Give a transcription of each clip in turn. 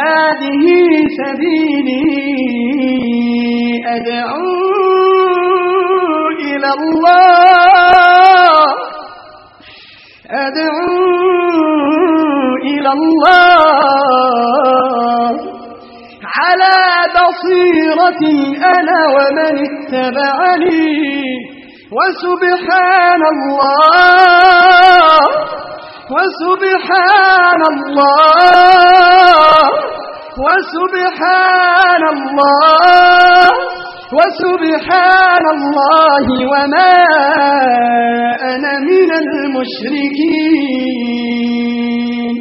هذه سبيلي أدعو إلى الله أدعو إلى الله على بصيرة أنا ومن اتبعني وسبحان الله وسبحان الله وسبحان الله وسبحان الله وما أنا من المشركين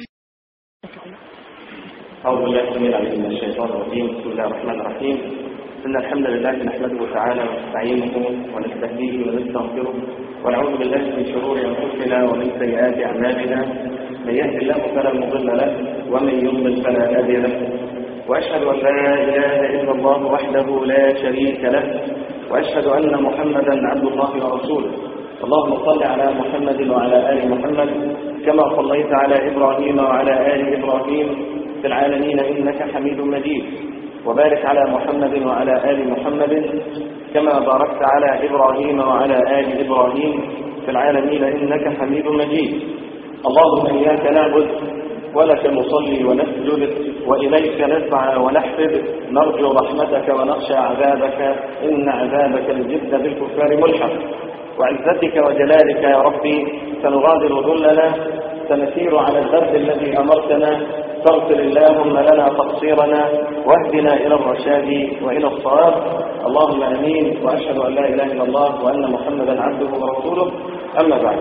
أعوذ بالله السميع العليم من الشيطان الرجيم بسم الله الرحمن الرحيم إن الحمد لله نحمده تعالى ونستعينه ونستهديه ونستغفره ونعوذ بالله من شرور أنفسنا ومن سيئات أعمالنا من يهد الله فلا مضل له ومن يضلل فلا هادي له وأشهد أن لا إله إلا الله وحده لا شريك له وأشهد أن محمدا عبد الله ورسوله اللهم صل على محمد وعلى آل محمد كما صليت على إبراهيم وعلى آل إبراهيم في العالمين إنك حميد مجيد وبارك على محمد وعلى آل محمد كما باركت على إبراهيم وعلى آل إبراهيم في العالمين إنك حميد مجيد اللهم إياك نعبد ولك نصلي ونسجد وإليك نسعى ونحفد نرجو رحمتك ونخشى عذابك إن عذابك الجد بالكفار ملحق وعزتك وجلالك يا ربي سنغادر ذلنا سنسير على الدرب الذي أمرتنا فاغفر اللهم لنا تقصيرنا واهدنا إلى الرشاد وإلى الصواب اللهم أمين وأشهد أن لا إله إلا الله وأن محمدا عبده ورسوله أما بعد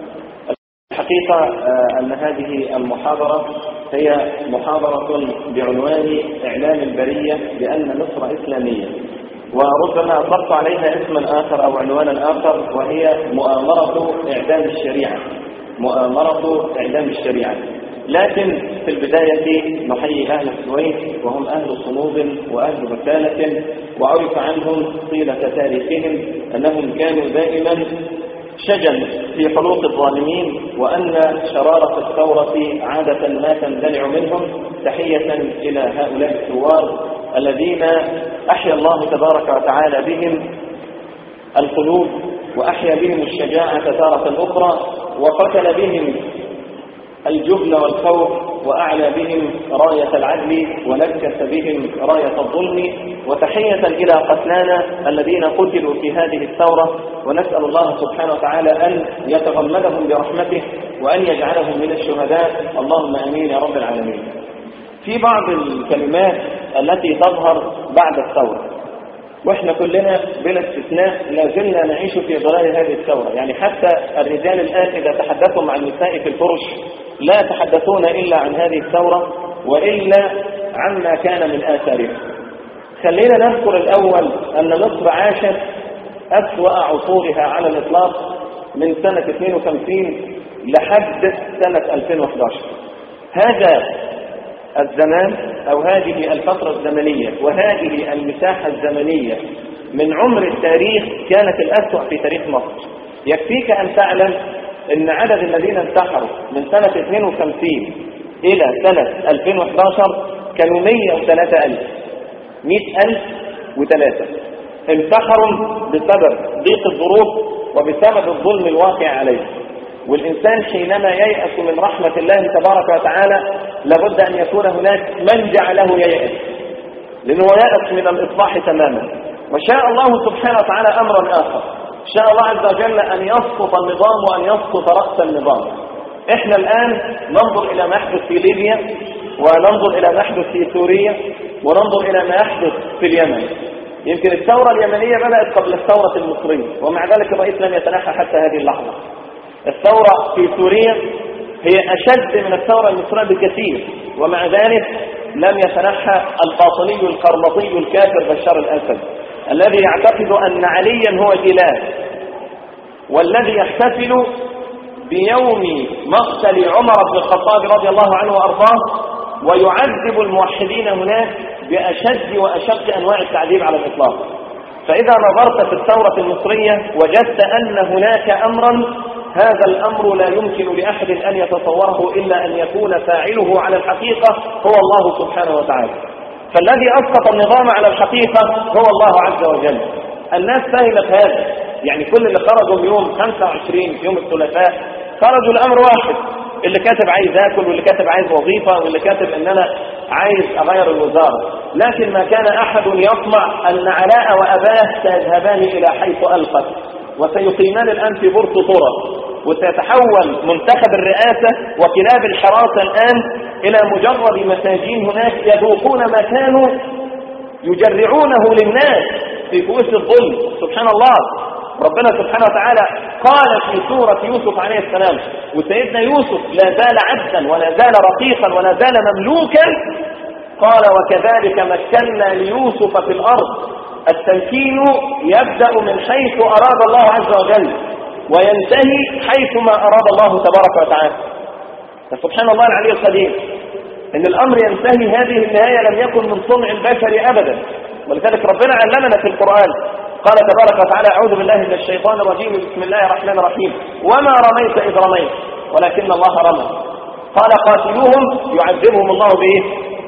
الحقيقة أن هذه المحاضرة هي محاضرة بعنوان إعلام البرية بأن مصر إسلامية وربما أطلقت عليها اسما آخر أو عنوانا آخر وهي مؤامرة إعدام الشريعة مؤامرة إعدام الشريعة لكن في البداية نحيي أهل السويس وهم أهل صمود وأهل بكالة وعرف عنهم طيلة تاريخهم أنهم كانوا دائما شجن في حلوق الظالمين وأن شرارة الثورة عادة ما تندلع منهم تحية إلى هؤلاء الثوار الذين أحيا الله تبارك وتعالى بهم القلوب وأحيا بهم الشجاعة تارة أخرى وقتل بهم الجبن والخوف وأعلى بهم راية العدل ونكس بهم راية الظلم وتحية إلى قتلانا الذين قتلوا في هذه الثورة ونسأل الله سبحانه وتعالى أن يتغمدهم برحمته وأن يجعلهم من الشهداء اللهم أمين يا رب العالمين في بعض الكلمات التي تظهر بعد الثورة واحنا كلنا بلا استثناء لا زلنا نعيش في ظلال هذه الثورة يعني حتى الرجال الآن إذا تحدثوا مع النساء في الفرش لا يتحدثون إلا عن هذه الثورة وإلا عما كان من آثارها خلينا نذكر الأول أن مصر عاشت أسوأ عصورها على الإطلاق من سنة 52 لحد سنة 2011 هذا الزمان أو هذه الفترة الزمنية وهذه المساحة الزمنية من عمر التاريخ كانت الأسوأ في تاريخ مصر يكفيك أن تعلم أن عدد الذين انتحروا من سنة 52 إلى سنة 2011 كانوا 103 ألف 100 ألف وثلاثة انتحروا بسبب ضيق الظروف وبسبب الظلم الواقع عليه والإنسان حينما ييأس من رحمة الله تبارك وتعالى لابد أن يكون هناك من جعله ييأس لأنه يأس من الإصلاح تماما وشاء الله سبحانه وتعالى أمرا آخر شاء الله عز وجل أن يسقط النظام وأن يسقط رأس النظام احنا الآن ننظر إلى ما يحدث في ليبيا وننظر إلى ما يحدث في سوريا وننظر إلى ما يحدث في اليمن يمكن الثورة اليمنية بدأت قبل الثورة المصرية ومع ذلك الرئيس لم يتنحى حتى هذه اللحظة الثورة في سوريا هي أشد من الثورة المصرية بكثير ومع ذلك لم يتنحى الباطني القرمطي الكافر بشار الأسد الذي يعتقد أن عليا هو الإله والذي يحتفل بيوم مقتل عمر بن الخطاب رضي الله عنه وأرضاه ويعذب الموحدين هناك بأشد وأشق أنواع التعذيب على الإطلاق فإذا نظرت في الثورة المصرية وجدت أن هناك أمرا هذا الأمر لا يمكن لأحد أن يتصوره إلا أن يكون فاعله على الحقيقة هو الله سبحانه وتعالى فالذي أسقط النظام على الحقيقة هو الله عز وجل الناس فهمت هذا يعني كل اللي خرجوا يوم 25 يوم الثلاثاء خرجوا الأمر واحد اللي كاتب عايز اكل واللي كاتب عايز وظيفه واللي كاتب ان انا عايز اغير الوزاره لكن ما كان احد يطمع ان علاء واباه سيذهبان الى حيث القت وسيقيمان الان في بورتو طرق وسيتحول منتخب الرئاسه وكلاب الحراسه الان الى مجرد مساجين هناك يذوقون ما كانوا يجرعونه للناس في كؤوس الظلم سبحان الله ربنا سبحانه وتعالى قال في سورة يوسف عليه السلام وسيدنا يوسف لا زال عبدا ولا زال رقيقا ولا زال مملوكا قال وكذلك مكنا ليوسف في الأرض التمكين يبدأ من حيث أراد الله عز وجل وينتهي حيث ما أراد الله تبارك وتعالى فسبحان الله العلي القدير ان الامر ينتهي هذه النهايه لم يكن من صنع البشر ابدا ولذلك ربنا علمنا في القران قال تبارك وتعالى أعوذ بالله من الشيطان الرجيم بسم الله الرحمن الرحيم وما رميت إذ رميت ولكن الله رمى قال قاتلوهم يعذبهم الله بإيه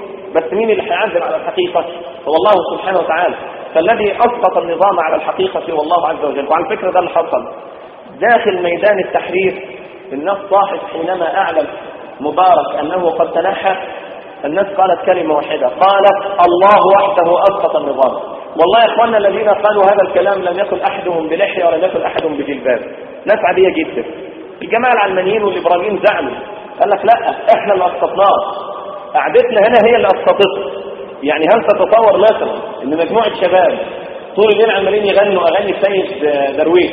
بس مين اللي هيعذب على الحقيقة هو الله سبحانه وتعالى فالذي أسقط النظام على الحقيقة هو الله عز وجل وعلى فكرة ده اللي حصل داخل ميدان التحرير الناس صاحب حينما أعلن مبارك أنه قد تنحى الناس قالت كلمة واحدة قالت الله وحده أسقط النظام والله يا اخواننا الذين قالوا هذا الكلام لم يكن احدهم بلحيه ولم يكن احدهم بجلباب ناس عاديه جدا الجماعه العلمانيين والليبراليين زعلوا قال لك لا احنا اللي اسقطناه قعدتنا هنا هي اللي اسقطته يعني هل تتصور مثلا ان مجموعه شباب طول الليل عمالين يغنوا اغاني السيد درويش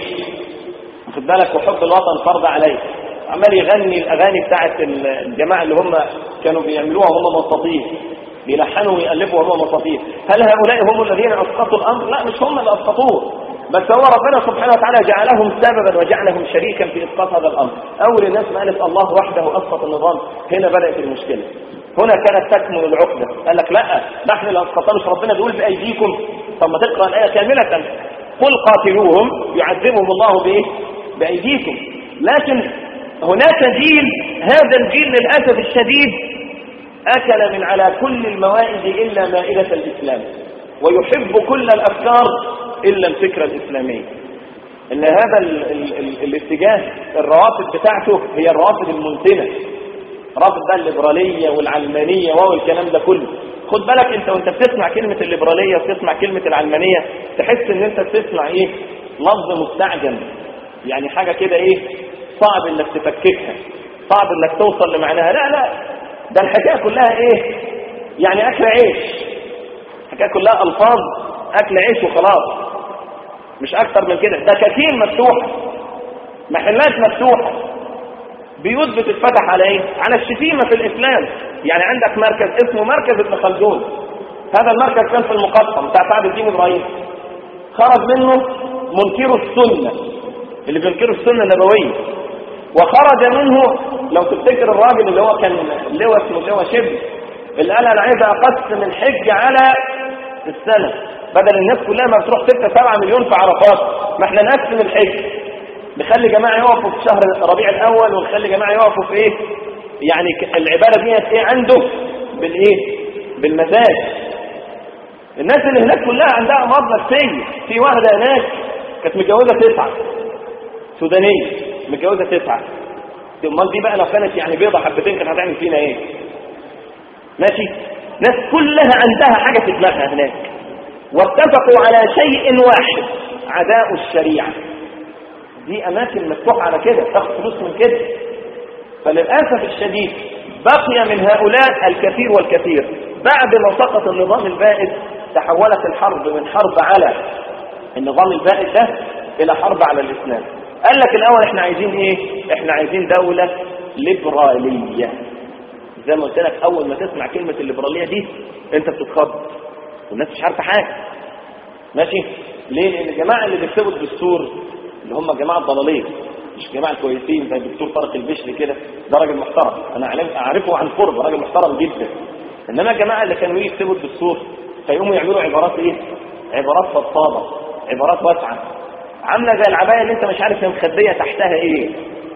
واخد بالك وحب الوطن فرض عليه عمال يغني الاغاني بتاعت الجماعه اللي هم كانوا بيعملوها وهم مستطيل بيلحنوا ويألفوا وهم مصابيح هل هؤلاء هم الذين أسقطوا الأمر لا مش هم اللي أسقطوه بس هو ربنا سبحانه وتعالى جعلهم سببا وجعلهم شريكا في إسقاط هذا الأمر أول الناس ما قالت الله وحده أسقط النظام هنا بدأت المشكلة هنا كانت تكمن العقدة قال لك لا نحن اللي أسقطناش ربنا بيقول بأيديكم طب ما تقرأ الآية كاملة قل قاتلوهم يعذبهم الله بإيه بأيديكم لكن هناك جيل هذا الجيل للأسف الشديد أكل من على كل الموائد إلا مائدة الإسلام ويحب كل الأفكار إلا الفكرة الإسلامية إن هذا ال ال ال الاتجاه الروافد بتاعته هي الروافد المنتنة رافض بقى الليبرالية والعلمانية والكلام ده كله خد بالك انت وانت بتسمع كلمة الليبرالية وتسمع كلمة العلمانية تحس ان انت بتسمع ايه لفظ مستعجل يعني حاجة كده ايه صعب انك تفككها صعب انك توصل لمعناها لا لا ده الحكاية كلها ايه يعني اكل عيش الحكاية كلها الفاظ اكل عيش وخلاص مش اكتر من كده ده كتير مفتوحة محلات مفتوحة بيوت بتتفتح على ايه على الشتيمة في الاسلام يعني عندك مركز اسمه مركز ابن خلدون هذا المركز كان في المقطم بتاع سعد الدين ابراهيم خرج منه منكر السنة اللي بينكروا السنة النبوية وخرج منه لو تفتكر الراجل اللي هو كان لواء اسمه لواء شبل اللي قال انا عايز اقسم الحج على السنه بدل الناس كلها ما بتروح 6 7 مليون في عرفات ما احنا نقسم الحج نخلي جماعه يقفوا في شهر ربيع الاول ونخلي جماعه يقفوا في ايه يعني العباده دي ايه عنده بالايه بالمزاج الناس اللي هناك كلها عندها امراض نفسيه في واحده هناك كانت متجوزه تسعه سودانيه متجوزه تسعه امال دي بقى لو كانت يعني بيضه حبتين كانت هتعمل فينا ايه ماشي ناس كلها عندها حاجه في دماغها هناك واتفقوا على شيء واحد عداء الشريعه دي اماكن مفتوحه على كده تاخد فلوس من كده فللاسف الشديد بقي من هؤلاء الكثير والكثير بعد ما سقط النظام البائد تحولت الحرب من حرب على النظام البائد ده الى حرب على الاسلام قال لك الاول احنا عايزين ايه احنا عايزين دولة ليبرالية زي ما قلت لك اول ما تسمع كلمة الليبرالية دي انت بتتخض والناس مش عارفة حاجة ماشي ليه لان الجماعة اللي بيكتبوا الدستور اللي هم جماعة ضلالين مش جماعة الكويسين زي الدكتور طارق البشري كده ده راجل محترم انا اعرفه عن قرب راجل محترم جدا انما الجماعة اللي كانوا يكتبوا الدستور فيقوموا يعملوا عبارات ايه عبارات فضفاضة عبارات واسعة عامله زي العبايه اللي انت مش عارف هي مخبيه تحتها ايه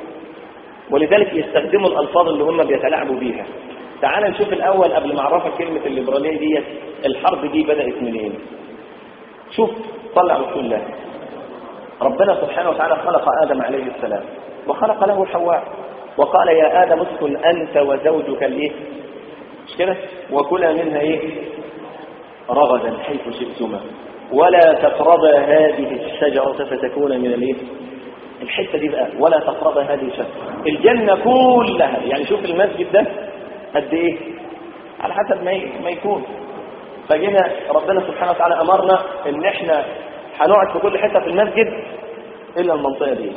ولذلك يستخدموا الألفاظ اللي هم بيتلاعبوا بيها تعال نشوف الأول قبل ما أعرفك كلمة الليبرالية دي الحرب دي بدأت منين شوف طلع رسول الله ربنا سبحانه وتعالى خلق آدم عليه السلام وخلق له حواء وقال يا آدم اسكن أنت وزوجك الايه مش كده وكلا منها ايه رغدا حيث شئتما ولا تقربا هذه الشجرة فتكون من الايه الحتة دي بقى ولا تقربا هذه الشجرة الجنة كلها يعني شوف المسجد ده قد ايه على حسب ما ما يكون فجينا ربنا سبحانه وتعالى امرنا ان احنا هنقعد في كل حته في المسجد الا المنطقه دي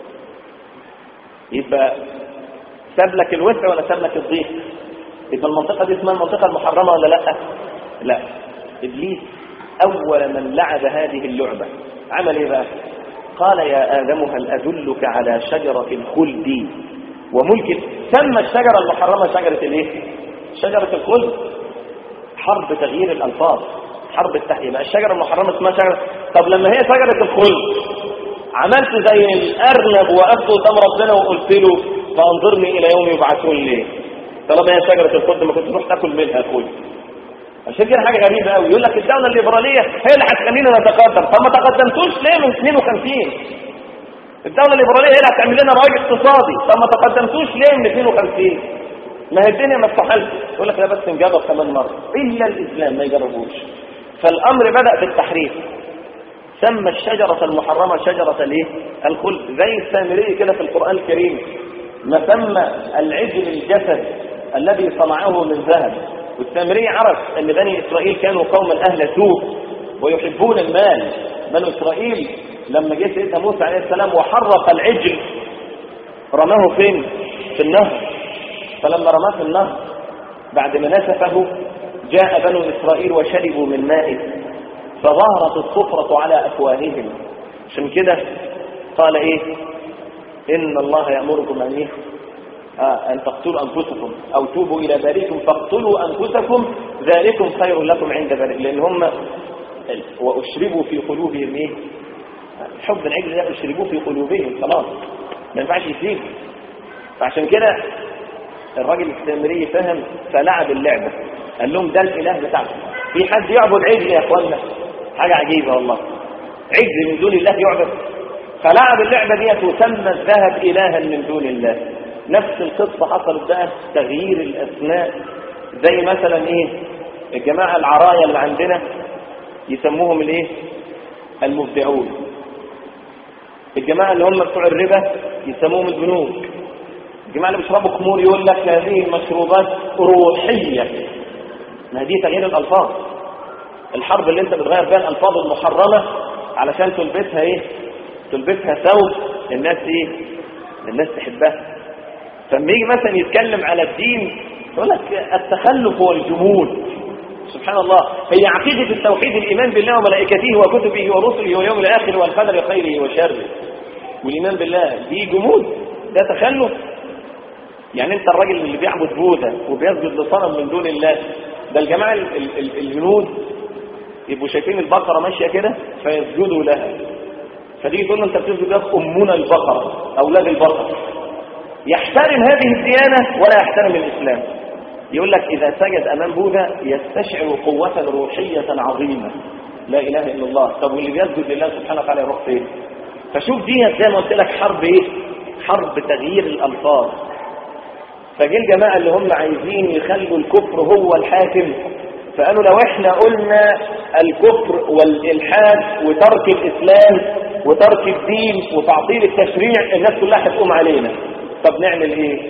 يبقى ساب لك الوسع ولا ساب لك الضيق يبقى المنطقه دي اسمها المنطقه المحرمه ولا لا لا ابليس اول من لعب هذه اللعبه عمل ايه بقى قال يا ادم هل ادلك على شجره الخلد وملك سمى الشجره المحرمه شجره الايه شجره الخلد حرب تغيير الالفاظ حرب التحقيق بقى الشجره المحرمه اسمها شجره طب لما هي شجره الخلد عملت زي الارنب وقفت قدام ربنا وقلت له فانظرني الى يوم يبعثون ليه طالما هي شجره الخلد ما كنت تروح تاكل منها خلد عشان كده حاجه غريبه قوي يقول لك الدوله الليبراليه هي اللي هتخلينا نتقدم طب ما تقدمتوش ليه من 52 الدوله الليبراليه هي اللي هتعمل لنا رواج اقتصادي طب ما تقدمتوش ليه من 52 ما هي الدنيا مفتوحه لكم يقول لك لا بس نجرب كمان مره الا الاسلام ما يجربوش فالامر بدا بالتحريف سمى الشجرة المحرمة شجرة الايه؟ الخلد زي السامري كده في القرآن الكريم ما سمى العجل الجسد الذي صنعه من ذهب والسامري عرف ان بني اسرائيل كانوا قوما اهل سوء ويحبون المال بنو اسرائيل لما جه سيدنا موسى عليه السلام وحرق العجل رماه فين في النهر فلما رماه في النهر بعد ما نسفه جاء بنو اسرائيل وشربوا من مائه فظهرت الصفرة على أفواههم عشان كده قال إيه إن الله يأمركم أن إيه آه أن تقتلوا أنفسكم أو توبوا إلى بارئكم فاقتلوا أنفسكم ذلكم خير لكم عند بارئ لأن هم وأشربوا في قلوبهم إيه حب العجل ده أشربوه في قلوبهم خلاص ما ينفعش يسيب فعشان كده الراجل السامري فهم فلعب اللعبة قال لهم ده الإله بتاعكم في حد يعبد عجل يا اخوانا حاجة عجيبة والله عجل من دون الله يعبد فلعب اللعبة دي تسمى الذهب إلها من دون الله نفس القصة حصلت بقى تغيير الأسماء زي مثلا إيه الجماعة العرايا اللي عندنا يسموهم الإيه المبدعون الجماعة اللي هم بتوع الربا يسموهم البنوك الجماعة اللي بيشربوا خمور يقول لك هذه المشروبات روحية ما دي تغيير الألفاظ الحرب اللي انت بتغير بيها الألفاظ المحرمة علشان تلبسها ايه تلبسها ثوب الناس ايه الناس تحبها فلما يجي مثلا يتكلم على الدين يقول لك التخلف والجمود سبحان الله هي عقيدة التوحيد الإيمان بالله وملائكته وكتبه ورسله واليوم الآخر والقدر خيره وشره والإيمان بالله دي جمود ده تخلف يعني انت الراجل اللي بيعبد بوذا وبيسجد لصنم من دون الله ده الجماعة ال- ال- ال- الهنود يبقوا شايفين البقرة ماشية كده فيسجدوا لها فتيجي تقول له انت بتسجد لها امنا البقرة اولاد البقرة يحترم هذه الديانة ولا يحترم الاسلام يقول لك اذا سجد امام بوذا يستشعر قوة روحية عظيمة لا اله الا الله طب واللي بيسجد لله سبحانه وتعالى يروح فين فشوف دي زي ما قلت لك حرب ايه حرب تغيير الالفاظ فجه الجماعة اللي هم عايزين يخلوا الكفر هو الحاكم فقالوا لو احنا قلنا الكفر والإلحاد وترك الإسلام وترك الدين وتعطيل التشريع الناس كلها هتقوم علينا طب نعمل ايه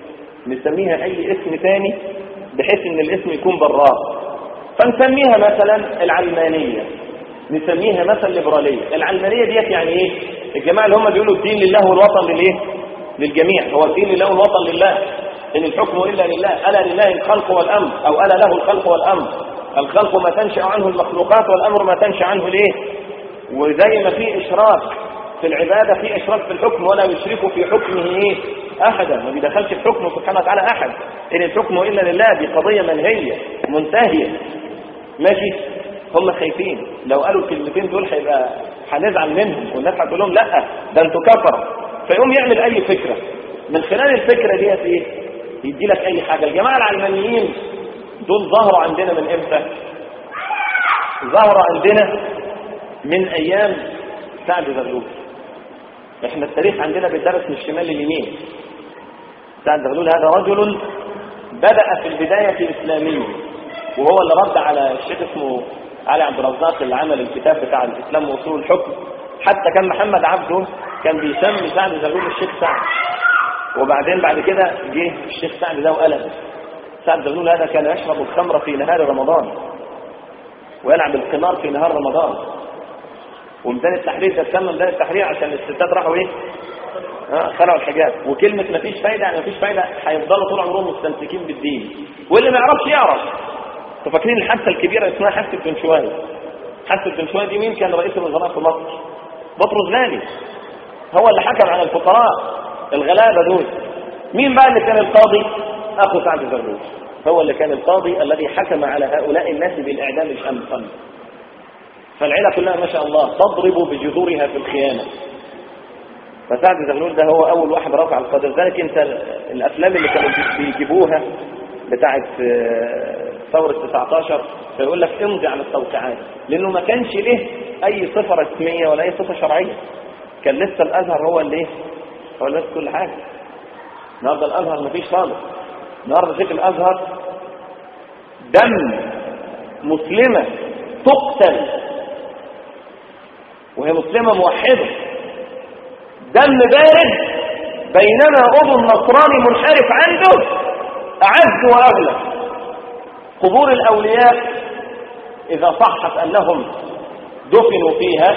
نسميها اي اسم تاني بحيث ان الاسم يكون براء فنسميها مثلا العلمانية نسميها مثلا ليبرالية العلمانية ديت يعني ايه الجماعة اللي هم بيقولوا الدين لله والوطن للايه للجميع هو الدين لله والوطن لله إن الحكم إلا لله ألا لله الخلق والأمر أو ألا له الخلق والأمر الخلق ما تنشأ عنه المخلوقات والأمر ما تنشأ عنه الإيه وزي ما في إشراك في العبادة في إشراك في الحكم ولا يشرك في حكمه إيه أحدا ما بيدخلش في حكمه سبحانه وتعالى أحد إن الحكم إلا لله دي قضية منهية منتهية ماشي هم خايفين لو قالوا الكلمتين دول هيبقى هنزعل منهم والناس هتقول لهم لا ده انتوا كفرة فيقوم يعمل أي فكرة من خلال الفكره ديت ايه يدي لك اي حاجه الجماعه العلمانيين دول ظهروا عندنا من امتى ظهروا عندنا من ايام سعد زغلول احنا التاريخ عندنا بيدرس من الشمال لليمين سعد زغلول هذا رجل بدأ في البداية إسلاميا وهو اللي رد على الشيخ اسمه علي عبد الرزاق اللي عمل الكتاب بتاع الإسلام وأصول الحكم حتى كان محمد عبده كان بيسمي سعد زغلول الشيخ سعد وبعدين بعد كده جه الشيخ سعد ده وقلب سعد زغلول هذا كان يشرب الخمر في نهار رمضان ويلعب القمار في نهار رمضان وميدان التحرير ده اتسمى ميدان التحرير عشان الستات راحوا ايه؟ اه خلعوا الحجاب وكلمة مفيش فايدة يعني مفيش فايدة هيفضلوا طول عمرهم مستمسكين بالدين واللي ما يعرفش يعرف انتوا فاكرين الحادثة الكبيرة اسمها حادثة بن شوية حادثة بن شوية دي مين كان رئيس الوزراء في مصر؟ بطرس غالي هو اللي حكم على الفقراء الغلابة دول مين بقى اللي كان القاضي؟ أخو سعد زغلول هو اللي كان القاضي الذي حكم على هؤلاء الناس بالإعدام الأمثل فالعيلة كلها ما شاء الله تضرب بجذورها في الخيانة فسعد زغلول ده هو أول واحد رفع القدر ذلك أنت الأفلام اللي كانوا بيجيبوها بتاعة ثورة 19 فيقول لك امضي على التوقيعات لأنه ما كانش له أي صفة رسمية ولا أي صفة شرعية كان لسه الأزهر هو اللي هو اللي كل حاجة النهارده الأزهر مفيش خالص النهارده شيخ الأزهر دم مسلمة تقتل وهي مسلمة موحدة دم بارد بينما أبو النصراني منحرف عنده أعز وأغلى قبور الأولياء إذا صحت أنهم دفنوا فيها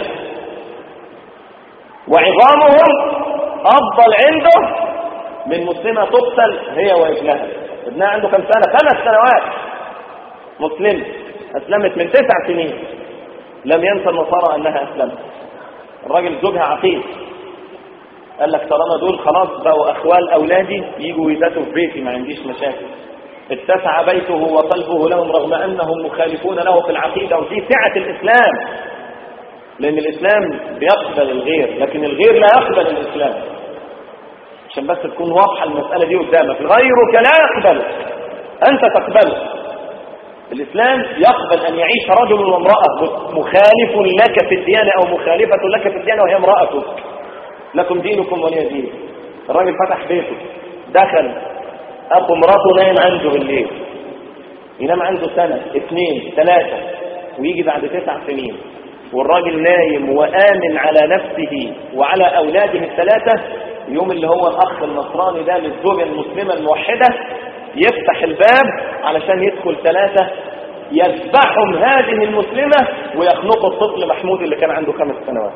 وعظامهم أفضل عنده من مسلمة تقتل هي وابنها ابنها عنده كم سنة خمس سنوات مسلم أسلمت من تسع سنين لم ينسى النصارى أنها أسلمت الراجل زوجها عقيم قال لك طالما دول خلاص بقوا أخوال أولادي يجوا يباتوا في بيتي ما عنديش مشاكل اتسع بيته وقلبه لهم رغم أنهم مخالفون له في العقيدة ودي سعة الإسلام لأن الإسلام بيقبل الغير لكن الغير لا يقبل الإسلام عشان بس تكون واضحة المسألة دي قدامك غيرك لا يقبل أنت تقبله الإسلام يقبل أن يعيش رجل وامرأة مخالف لك في الديانة أو مخالفة لك في الديانة وهي امرأتك لكم دينكم ولي دين الراجل فتح بيته دخل أخو مراته نايم عنده بالليل ينام عنده سنة اثنين ثلاثة ويجي بعد تسع سنين والراجل نايم وآمن على نفسه وعلى أولاده الثلاثة اليوم اللي هو الأخ النصراني ده للزوجة المسلمة الموحدة يفتح الباب علشان يدخل ثلاثة يذبحهم هذه المسلمة ويخنقوا الطفل محمود اللي كان عنده خمس سنوات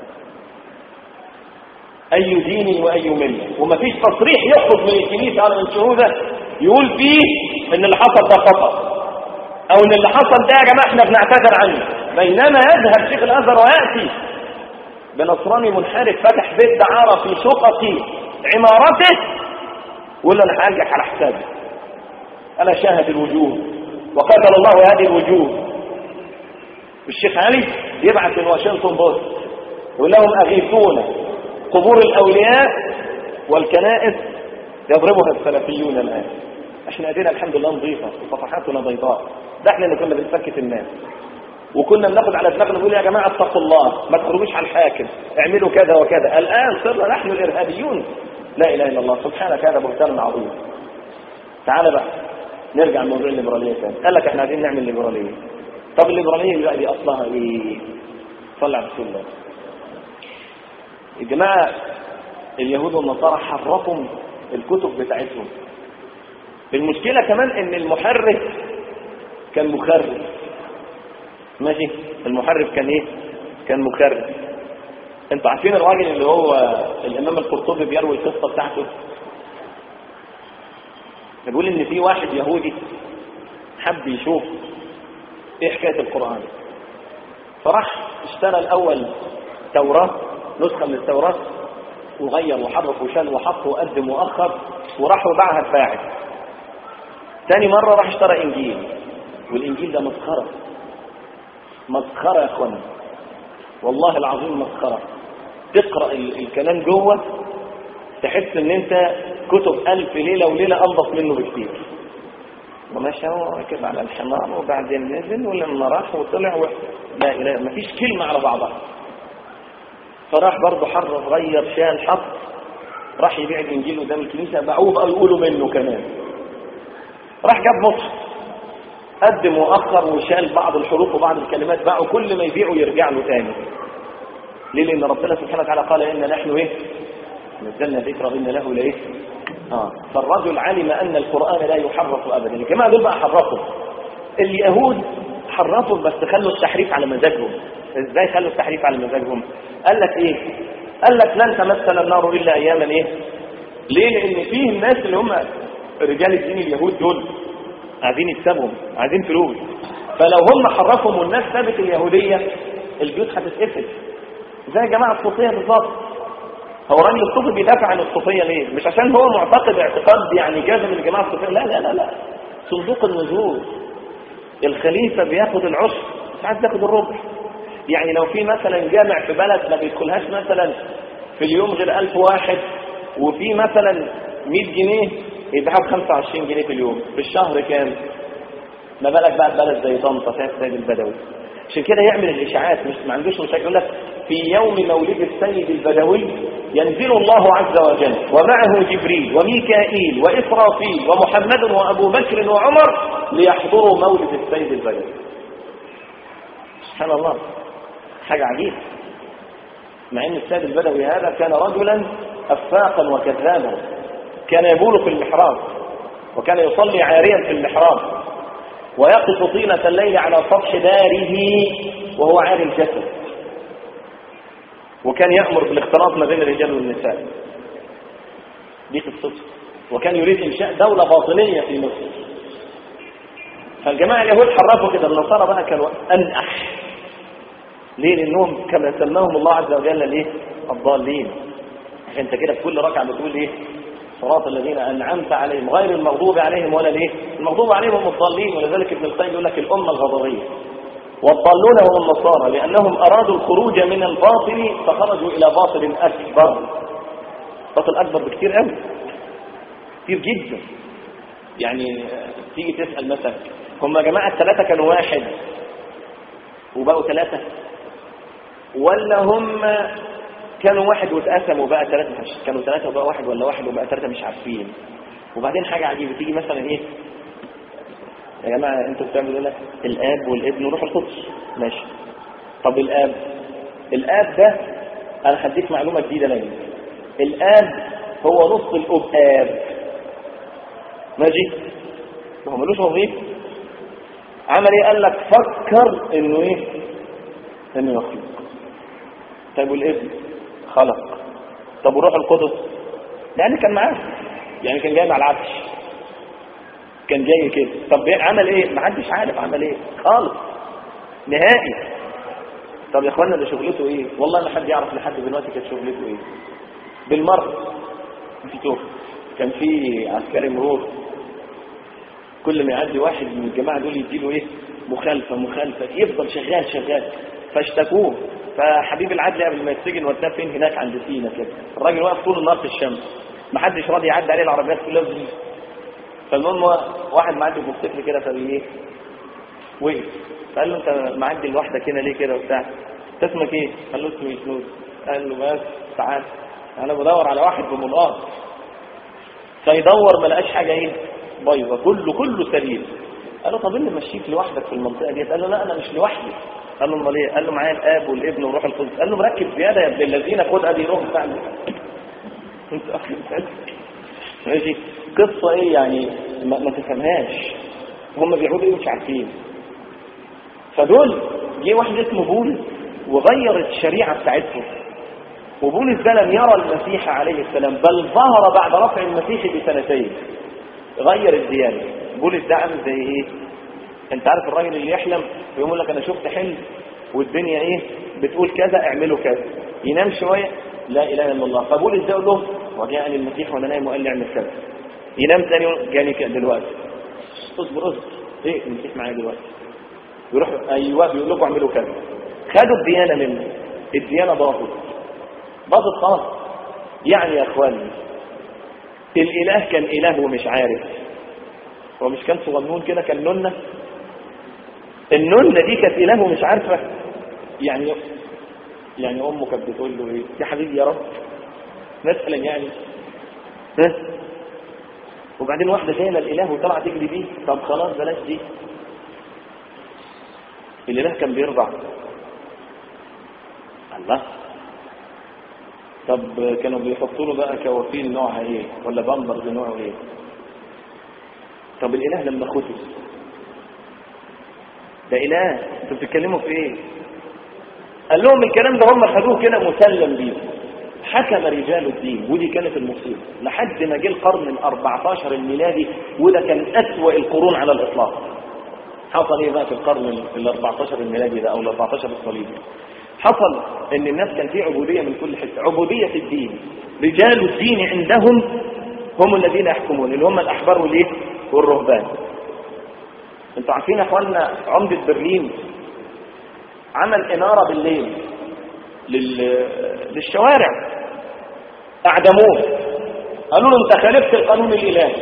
أي دين وأي ملة ومفيش تصريح يخرج من الكنيسة على الشهودة يقول فيه إن اللي حصل ده خطأ أو إن اللي حصل ده يا جماعة إحنا بنعتذر عنه بينما يذهب شيخ الأزهر ويأتي بنصراني منحرف فتح بيت دعارة في شقق عمارته ولا أنا هنجح على حسابي أنا شاهد الوجوه وقتل الله هذه الوجوه الشيخ علي يبعث من واشنطن بوست يقول لهم أغيثونا قبور الأولياء والكنائس يضربها السلفيون الآن احنا ايدينا الحمد لله نظيفة وصفحاتنا بيضاء ده احنا اللي كنا بنسكت الناس وكنا بناخد على دماغنا نقول يا جماعة اتقوا الله ما تخرجوش على الحاكم اعملوا كذا وكذا الآن صرنا نحن الإرهابيون لا إله إلا الله سبحانك هذا بهتان عظيم تعال بقى نرجع لموضوع الليبرالية تاني قال لك احنا عايزين نعمل ليبرالية طب الليبرالية بقى دي أصلها إيه صلى على رسول الله الجماعة اليهود والنصارى حرفوا الكتب بتاعتهم المشكلة كمان ان المحرف كان مخرف ماشي المحرف كان ايه كان مخرف انتوا عارفين الراجل اللي هو الامام القرطبي بيروي القصة بتاعته بيقول ان في واحد يهودي حب يشوف ايه حكاية القرآن فراح اشترى الاول توراة نسخة من التوراة وغير وحرف وشال وحط وقدم وأخر وراح وباعها الفاعل ثاني مرة راح اشترى إنجيل والإنجيل ده مسخرة مسخرة يا أخوانا والله العظيم مسخرة تقرأ ال- الكلام جوه تحس ان انت كتب الف ليله وليله انضف منه بكتير ومشى هو ركب على الحمار وبعدين نزل ولما راح وطلع و... لا اله ما فيش كلمه على بعضها فراح برضه حرف غير شال حط راح يبيع الانجيل قدام الكنيسه باعوه بقى يقولوا منه كمان راح جاب مصحف قدم واخر وشال بعض الحروف وبعض الكلمات باعوا كل ما يبيعوا يرجع له تاني ليه لان ربنا سبحانه وتعالى قال ان نحن ايه نزلنا ذكر وان له لايه اه فالرجل علم ان القران لا يحرف ابدا الجماعه دول بقى حرفوا اليهود حرفوا بس خلوا التحريف على مزاجهم ازاي خلوا التحريف على مزاجهم قال لك ايه قال لك لن تمثل النار الا اياما ايه ليه لان فيه الناس اللي هم رجال الدين اليهود دول عايزين يكسبهم عايزين فلوس فلو هم حرفهم والناس سابت اليهوديه البيوت هتتقفل زي جماعه الصوفيه بالظبط هو راجل الصوفي بيدافع عن الصوفيه ليه؟ مش عشان هو معتقد اعتقاد يعني جازم من الجماعه الصوفيه لا لا لا لا صندوق النزول الخليفه بياخد العشر ساعات بياخد الربع يعني لو في مثلا جامع في بلد ما بيدخلهاش مثلا في اليوم غير 1000 واحد وفي مثلا 100 جنيه يدفعوا ب 25 جنيه في اليوم في الشهر كام؟ ما بالك بقى ببلد زي طنطا فيها السيد البدوي عشان كده يعمل الاشاعات مش ما عندوش مشاكل يقول لك في يوم مولد السيد البدوي ينزل الله عز وجل ومعه جبريل وميكائيل واسرافيل ومحمد وابو بكر وعمر ليحضروا مولد السيد البدوي سبحان الله حاجه عجيبه مع ان السيد البدوي هذا كان رجلا افاقا وكذابا كان يبول في المحراب وكان يصلي عاريا في المحراب ويقف طيلة الليل على سطح داره وهو عاري الجسد وكان يأمر بالاختلاط ما بين الرجال والنساء دي قصته وكان يريد إنشاء دولة باطنية في مصر فالجماعة اليهود حرفوا كده النصارى بقى كانوا أنأح ليه؟ لأنهم كما سماهم الله عز وجل ليه؟ الضالين عشان انت كده في كل ركعة بتقول ايه؟ صراط الذين أنعمت عليهم غير المغضوب عليهم ولا الايه؟ المغضوب عليهم هم الضالين ولذلك ابن القيم يقول لك الأمة الغضبية والضالون هم النصارى لأنهم أرادوا الخروج من الباطل فخرجوا إلى باطل أكبر باطل أكبر بكتير قوي كتير جدا يعني تيجي تسأل مثلا هم يا جماعة الثلاثة كانوا واحد وبقوا ثلاثة ولا هم كانوا واحد واتقسموا بقى ثلاثة مش كانوا ثلاثة وبقى واحد ولا واحد وبقى ثلاثة مش عارفين وبعدين حاجة عجيبة تيجي مثلا ايه يا جماعة انتوا بتعملوا لك الاب والابن وروح القدس ماشي طب الاب الاب ده انا هديك معلومة جديدة لك الاب هو نص الاب اب ماشي هو ملوش وظيفة عمل ايه قال لك فكر انه ايه انه يخلق طيب والابن خلق طب وروح القدس يعني كان معاه يعني كان جاي مع العفش كان جاي كده طب عمل ايه ما حدش عارف عمل ايه خالص نهائي طب يا اخوانا ده شغلته ايه والله ما حد يعرف لحد دلوقتي كانت شغلته ايه بالمره نسيتوه كان في عسكري مرور كل ما يعدي واحد من الجماعه دول يديله ايه مخالفه مخالفه يفضل شغال شغال فاشتكوه فحبيب العدل قبل ما يتسجن وداه فين هناك عند سينا كده الراجل واقف طول النهار في الشمس ما حدش راضي يعدي عليه العربيات كلها بزيت فالمهم واحد معدي بموتوسيكل كده فبي ايه وقف فقال له انت معدي لوحدك هنا ليه كده وبتاع انت اسمك ايه؟ قال له اسمي سنود قال له بس تعال انا بدور على واحد بملقاط فيدور ما لقاش حاجه ايه بايظه كله كله سليم قال له طب اللي مشيك لوحدك في المنطقه دي قال له لا انا مش لوحدي قال له امال ايه قال له معايا الاب والابن والروح القدس قال له مركز زياده يا ابن الذين خد ادي روح فعلا انت واخد بالك ماشي قصه ايه يعني ما, ما تفهمهاش هم بيعودوا ايه مش عارفين فدول جه واحد اسمه بولس وغير الشريعه بتاعتهم وبولس ده لم يرى المسيح عليه السلام بل ظهر بعد رفع المسيح بسنتين غير الديانه بولس ده عامل زي ايه انت عارف الراجل اللي يحلم ويقول لك انا شفت حلم والدنيا ايه بتقول كذا اعملوا كذا ينام شويه لا اله الا الله فبولس ده يقول له وجاءني المسيح وانا نايم وقال لي اعمل كذا ينام ثاني يوم جاني كده دلوقتي اصبر اصبر ايه المسيح معايا دلوقتي يروح ايوه بيقول لكم اعملوا كذا خدوا الديانه منه الديانه باظت باظت خلاص يعني يا اخواني الاله كان اله ومش عارف هو مش كان صغنون كده كان نونه النونه دي كانت اله ومش عارفه يعني يعني امه كانت بتقول له ايه يا حبيبي يا رب مثلا يعني ها وبعدين واحده شايله الاله وطلعت تجري بيه طب خلاص بلاش دي الاله كان بيرضع الله طب كانوا بيحطوا له بقى كوافيل نوعها ايه ولا بامبرز نوعه ايه طب الاله لما ختم ده اله انتوا بتتكلموا في ايه قال لهم الكلام ده هم خدوه كده مسلم بيه حكم رجال الدين ودي كانت المصيبه لحد ما جه القرن ال 14 الميلادي وده كان اسوأ القرون على الاطلاق حصل ايه بقى في القرن ال 14 الميلادي ده او ال 14 الصليبي حصل ان الناس كان في عبوديه من كل حته عبوديه الدين رجال الدين عندهم هم الذين يحكمون اللي هم الاحبار والايه والرهبان انتوا عارفين يا اخوانا عمده برلين عمل اناره بالليل لل... للشوارع اعدموه قالوا له انت خالفت القانون الالهي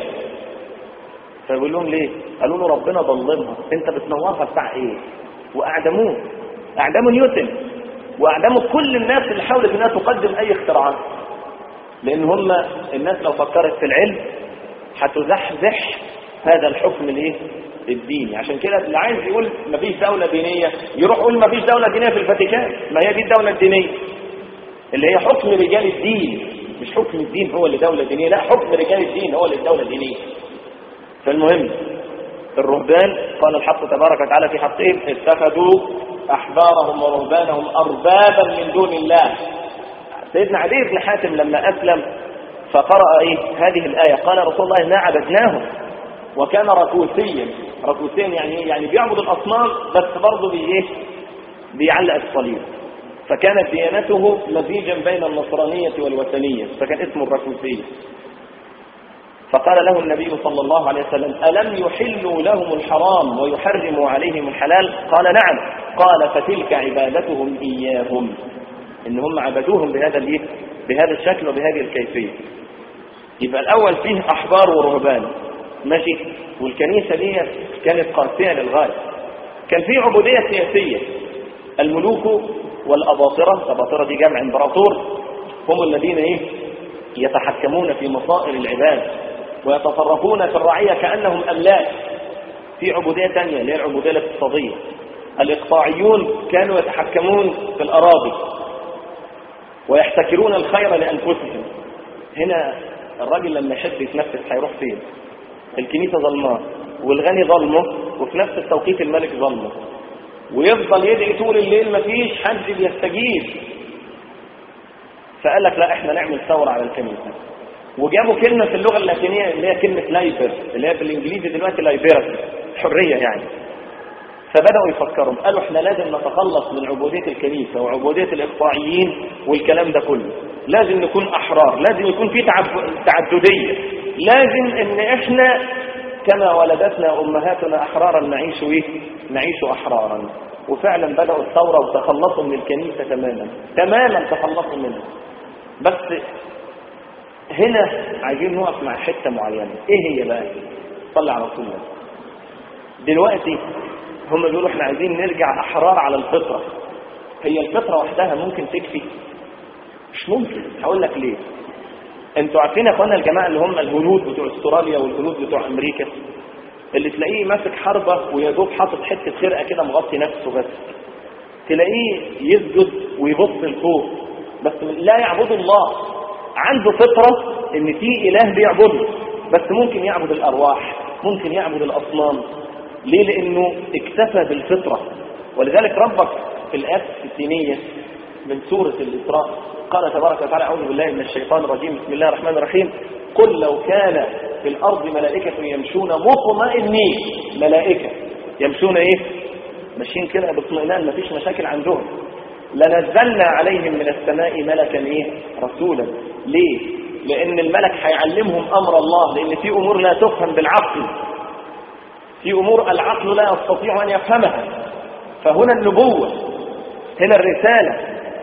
فيقول لهم ليه قالوا له ربنا ظلمها انت بتنورها بتاع ايه واعدموه اعدموا نيوتن واعدموا كل الناس اللي حاولت انها تقدم اي اختراعات لان هم الناس لو فكرت في العلم هتزحزح هذا الحكم الايه الديني عشان كده اللي عايز يقول مفيش دولة دينية يروح يقول مفيش دولة دينية في الفاتيكان ما هي دي الدولة الدينية اللي هي حكم رجال الدين مش حكم الدين هو اللي دولة دينية لا حكم رجال الدين هو اللي الدولة الدينية فالمهم الرهبان قال الحق تبارك وتعالى في حقهم اتخذوا احبارهم ورهبانهم اربابا من دون الله سيدنا علي بن حاتم لما اسلم فقرأ ايه هذه الآية قال رسول الله إنا عبدناهم وكان ركوسيا ركوسيا يعني ايه يعني بيعبد الأصنام بس برضه بي ايه بيعلق الصليب فكانت ديانته مزيجا بين النصرانية والوثنية فكان اسمه الركوسية فقال له النبي صلى الله عليه وسلم ألم يحلوا لهم الحرام ويحرموا عليهم الحلال قال نعم قال فتلك عبادتهم إياهم إن هم عبدوهم بهذا الايه بهذا الشكل وبهذه الكيفية يبقى الأول فيه أحبار ورهبان ماشي والكنيسة دي كانت قاسية للغاية كان في عبودية سياسية الملوك والأباطرة الأباطرة دي جمع امبراطور هم الذين ايه يتحكمون في مصائر العباد ويتصرفون في الرعية كأنهم أملاك في عبودية ثانية اللي هي العبودية الاقتصادية الإقطاعيون كانوا يتحكمون في الأراضي ويحتكرون الخير لأنفسهم هنا الراجل لما يحب يتنفس هيروح فين الكنيسة ظلماه والغني ظلمه وفي نفس التوقيت الملك ظلمه ويفضل يدعي طول الليل مفيش حد بيستجيب فقال لك لا احنا نعمل ثورة على الكنيسة وجابوا كلمة في اللغة اللاتينية اللي هي كلمة لايبر اللي هي بالانجليزي دلوقتي لايبرتي حرية يعني فبدأوا يفكروا قالوا احنا لازم نتخلص من عبودية الكنيسة وعبودية الإقطاعيين والكلام ده كله لازم نكون أحرار لازم يكون في تعب- تعددية لازم ان احنا كما ولدتنا أمهاتنا أحرارا نعيش ايه نعيش أحرارا وفعلا بدأوا الثورة وتخلصوا من الكنيسة تماما تماما تخلصوا منها بس هنا عايزين نقف مع حتة معينة ايه هي بقى صلي على رسول الله دلوقتي هم بيقولوا احنا عايزين نرجع احرار على الفطرة هي الفطرة وحدها ممكن تكفي مش ممكن هقول لك ليه انتوا عارفين يا اخوانا الجماعة اللي هم الهنود بتوع استراليا والهنود بتوع امريكا اللي تلاقيه ماسك حربة ويا دوب حاطط حتة خرقة كده مغطي نفسه بس تلاقيه يسجد ويبص لفوق بس لا يعبد الله عنده فطرة ان في اله بيعبده بس ممكن يعبد الارواح ممكن يعبد الاصنام ليه لانه اكتفى بالفطرة ولذلك ربك في الايات الستينية من سورة الاسراء قال تبارك وتعالى اعوذ بالله من الشيطان الرجيم بسم الله الرحمن الرحيم قل لو كان في الارض ملائكة يمشون مطمئنين ملائكة يمشون ايه ماشيين كده باطمئنان مفيش مشاكل عندهم لنزلنا عليهم من السماء ملكا ايه رسولا ليه لان الملك هيعلمهم امر الله لان في امور لا تفهم بالعقل في امور العقل لا يستطيع ان يفهمها فهنا النبوه هنا الرساله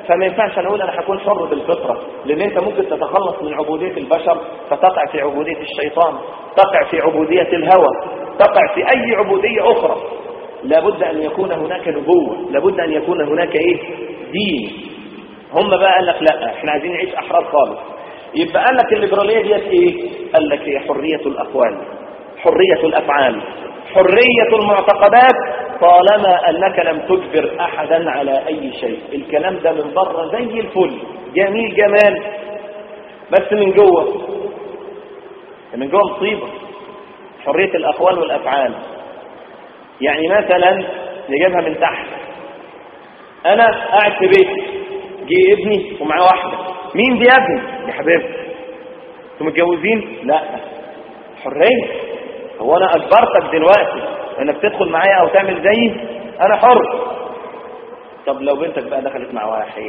فما ينفعش انا اقول انا هكون حر بالفطره لان انت ممكن تتخلص من عبوديه البشر فتقع في عبوديه الشيطان تقع في عبوديه الهوى تقع في اي عبوديه اخرى لابد ان يكون هناك نبوه لابد ان يكون هناك ايه دين هم بقى قال لك لا احنا عايزين نعيش احرار خالص يبقى قال لك الليبراليه ديت ايه قال لك هي حريه الاقوال حريه الافعال حريه المعتقدات طالما انك لم تجبر احدا على اي شيء الكلام ده من بره زي الفل جميل جمال بس من جوه من جوه مصيبه حريه الاقوال والافعال يعني مثلا نجيبها من تحت انا قاعد في بيتي جه ابني ومعاه واحده مين دي يا ابني يا حبيبتي انتوا متجوزين لا حريه هو انا اجبرتك دلوقتي انك تدخل معايا او تعمل زيي انا حر طب لو بنتك بقى دخلت مع واحد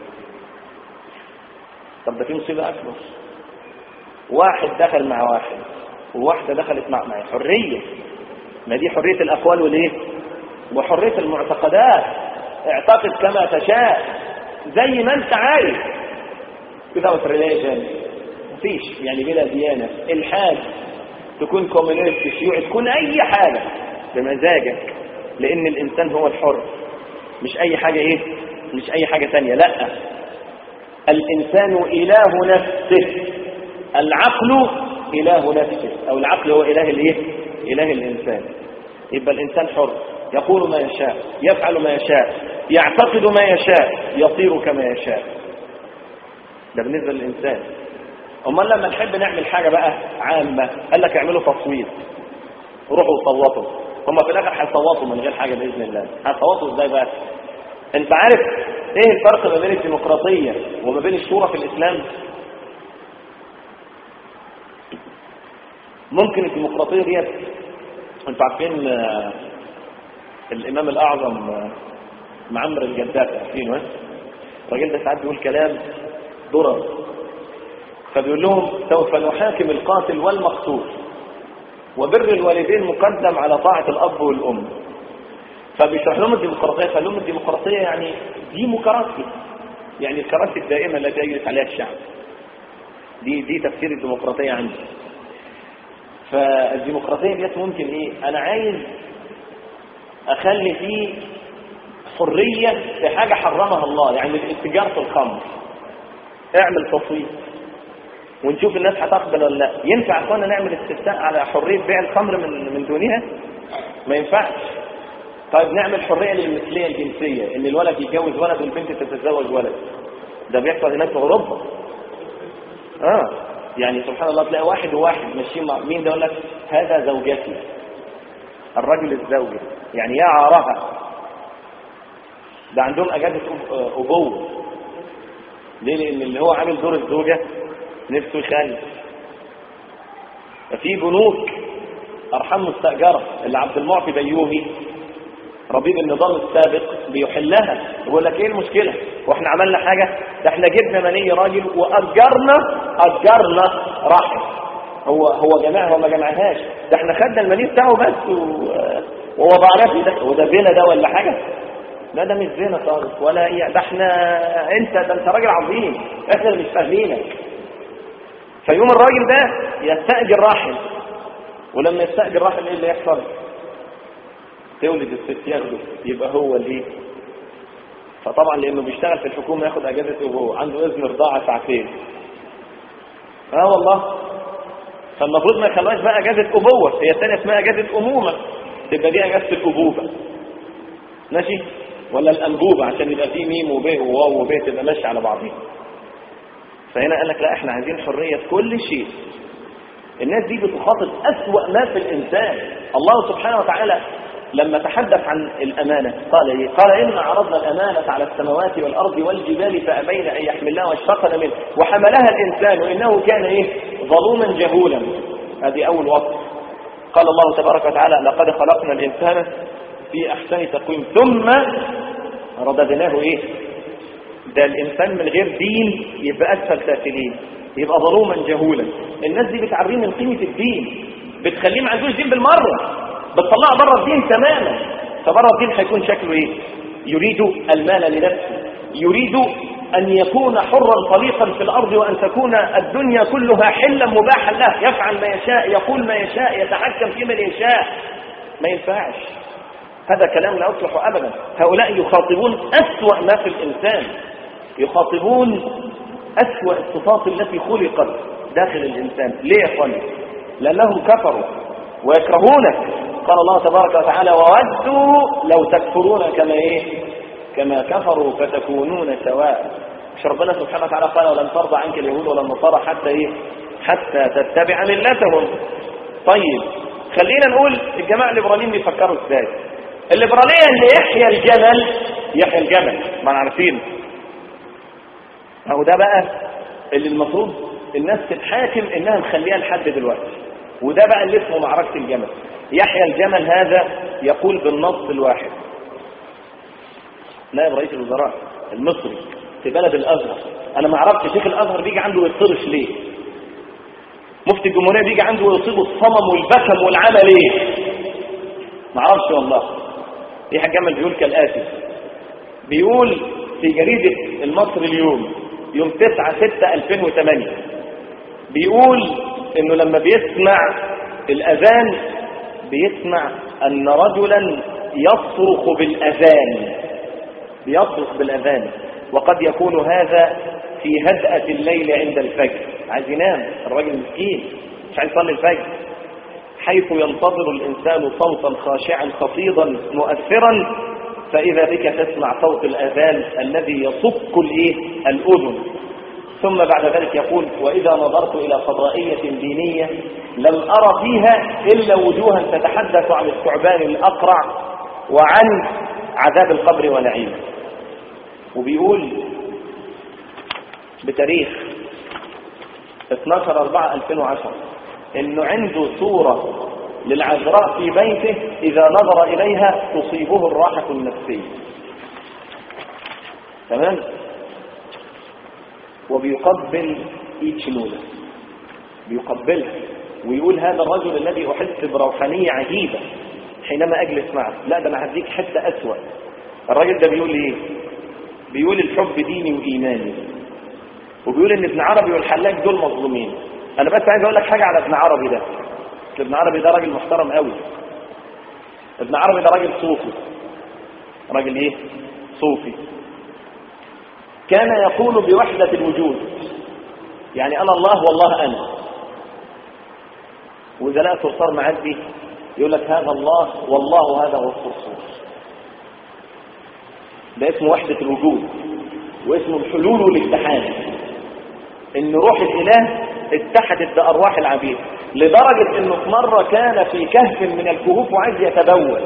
طب ده في مصيبه اكبر واحد دخل مع واحد وواحده دخلت مع معي حريه ما دي حريه الاقوال والايه وحريه المعتقدات اعتقد كما تشاء زي ما انت عايز without religion مفيش يعني بلا ديانه الحاد تكون كوميونيست شيوعي تكون اي حاجه بمزاجك لان الانسان هو الحر مش اي حاجه ايه مش اي حاجه تانية لا الانسان اله نفسه العقل اله نفسه او العقل هو اله الايه اله الانسان يبقى الانسان حر يقول ما يشاء يفعل ما يشاء يعتقد ما يشاء يصير كما يشاء ده بالنسبه للانسان امال لما نحب نعمل حاجه بقى عامه قال لك اعملوا تصويت روحوا صوتوا هم في الاخر هيصوتوا من غير حاجه باذن الله هيصوتوا ازاي بقى انت عارف ايه الفرق ما بين الديمقراطيه وما بين الشورى في الاسلام ممكن الديمقراطيه ديت انتوا عارفين آه، الامام الاعظم آه، معمر الجدات عارفينه ها؟ الراجل ده ساعات بيقول كلام ضرر فبيقول لهم سوف نحاكم القاتل والمقتول وبر الوالدين مقدم على طاعة الأب والأم فبيشرح لهم الديمقراطية فقال لهم الديمقراطية يعني ديمقراطية يعني الكراسي الدائمة التي يجلس عليها الشعب دي دي تفسير الديمقراطية عندي فالديمقراطية ديت ممكن ايه انا عايز اخلي فيه حرية في حاجة حرمها الله يعني الاتجار في الخمر اعمل تصويت ونشوف الناس هتقبل ولا لا ينفع اخوانا نعمل استفتاء على حريه بيع الخمر من من دونها ما ينفعش طيب نعمل حريه للمثليه الجنسيه ان الولد يتجوز ولد والبنت تتزوج ولد ده بيحصل هناك في اوروبا اه يعني سبحان الله تلاقي واحد وواحد ماشيين مع مين ده يقول لك هذا زوجتي الرجل الزوجي يعني يا عارها ده عندهم اجازه أب- ابوه ليه لان اللي هو عامل دور الزوجه نفسه يخلف ففي بنوك ارحام مستاجره اللي عبد المعطي بيومي ربيب النظام السابق بيحلها يقول لك ايه المشكله واحنا عملنا حاجه ده احنا جبنا مني راجل واجرنا اجرنا رحم هو هو جمعها وما جمعهاش ده احنا خدنا المني بتاعه بس و- ووضعناه في ده وده زنا ده ولا حاجه لا ده مش زنا خالص ولا ايه ده احنا انت ده انت راجل عظيم احنا اللي مش فاهمينك فيوم الراجل ده يستأجر راحل ولما يستأجر راحل ايه اللي يحصل تولد الست ياخده يبقى هو اللي فطبعا لانه بيشتغل في الحكومه ياخد اجازه ابوه عنده اذن رضاعه ساعتين اه والله فالمفروض ما يخلوهاش بقى اجازه ابوه هي الثانيه اسمها اجازه امومه تبقى دي اجازه الابوبه ماشي ولا الانبوبه عشان يبقى فيه ميم وب وواو وب تبقى ماشيه على بعضيها فهنا قال لك لا احنا عايزين حريه في كل شيء الناس دي بتخاطب أسوأ ما في الإنسان الله سبحانه وتعالى لما تحدث عن الأمانة قال إيه؟ قال إن عرضنا الأمانة على السماوات والأرض والجبال فأبين أن يحملنها واشفقن منه وحملها الإنسان إنه كان إيه ظلوما جهولا هذه أول وصف قال الله تبارك وتعالى لقد خلقنا الإنسان في أحسن تقويم ثم رددناه إيه ده الإنسان من غير دين يبقى أسفل سافلين يبقى ظلوما جهولا الناس دي بتعريه من قيمة الدين بتخليه ما عندوش دين بالمرة بتطلعه بره الدين تماما فبره الدين هيكون شكله ايه يريد المال لنفسه يريد أن يكون حرا طليقا في الأرض وأن تكون الدنيا كلها حلا مباحا له يفعل ما يشاء يقول ما يشاء يتحكم في من يشاء ما ينفعش هذا كلام لا يصلح أبدا هؤلاء يخاطبون أسوأ ما في الإنسان يخاطبون أسوأ الصفات التي خلقت داخل الإنسان ليه يا أخواني لأنهم كفروا ويكرهونك قال الله تبارك وتعالى وودوا لو تكفرون كما إيه كما كفروا فتكونون سواء مش ربنا سبحانه وتعالى قال ولن ترضى عنك اليهود ولا النصارى حتى إيه حتى تتبع ملتهم طيب خلينا نقول الجماعة الليبراليين بيفكروا ازاي الليبرالية اللي يحيى الجمل يحيى الجمل ما عارفين اهو ده بقى اللي المفروض الناس تتحاكم انها مخليها لحد دلوقتي وده بقى اللي اسمه معركة الجمل يحيى الجمل هذا يقول بالنص الواحد نائب رئيس الوزراء المصري في بلد الازهر انا ما اعرفش شيخ الازهر بيجي عنده يطرش ليه مفتي الجمهوريه بيجي عنده ويصيبه الصمم والبكم والعمى ليه ما اعرفش والله يحيى الجمل بيقول كالاتي بيقول في جريده المصري اليوم يوم 9 6 2008 بيقول انه لما بيسمع الاذان بيسمع ان رجلا يصرخ بالاذان بيصرخ بالاذان وقد يكون هذا في هدأة الليل عند الفجر عايز ينام الراجل مسكين مش عايز يصلي الفجر حيث ينتظر الإنسان صوتا خاشعا خفيضا مؤثرا فإذا بك تسمع صوت الأذان الذي يصك الإيه؟ الأذن ثم بعد ذلك يقول وإذا نظرت إلى فضائية دينية لم أرى فيها إلا وجوها تتحدث عن الثعبان الأقرع وعن عذاب القبر ونعيمه وبيقول بتاريخ 12 4 2010 انه عنده صورة للعذراء في بيته اذا نظر اليها تصيبه الراحة النفسية تمام وبيقبل ايد شنودة بيقبلها ويقول هذا الرجل الذي احس بروحانية عجيبة حينما اجلس معه لا ده انا هديك حتة اسوأ الراجل ده بيقول ايه بيقول الحب ديني وايماني وبيقول ان ابن عربي والحلاج دول مظلومين انا بس عايز اقول لك حاجه على ابن عربي ده ابن عربي ده راجل محترم قوي ابن عربي ده راجل صوفي راجل ايه صوفي كان يقول بوحدة الوجود يعني انا الله والله انا واذا لقى صرصار معدي يقول لك هذا الله والله هذا هو الصرصور ده اسمه وحدة الوجود واسمه الحلول والاتحاد ان روح الاله اتحدت بارواح العبيد لدرجة انه في مرة كان في كهف من الكهوف وعايز يتبول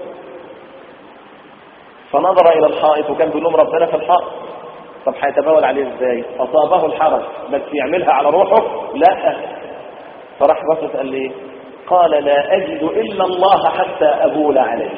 فنظر الى الحائط وكان بيلوم ربنا في الحائط طب هيتبول عليه ازاي اصابه الحرج بس يعملها على روحه لا فراح بصت قال لي قال لا اجد الا الله حتى ابول عليه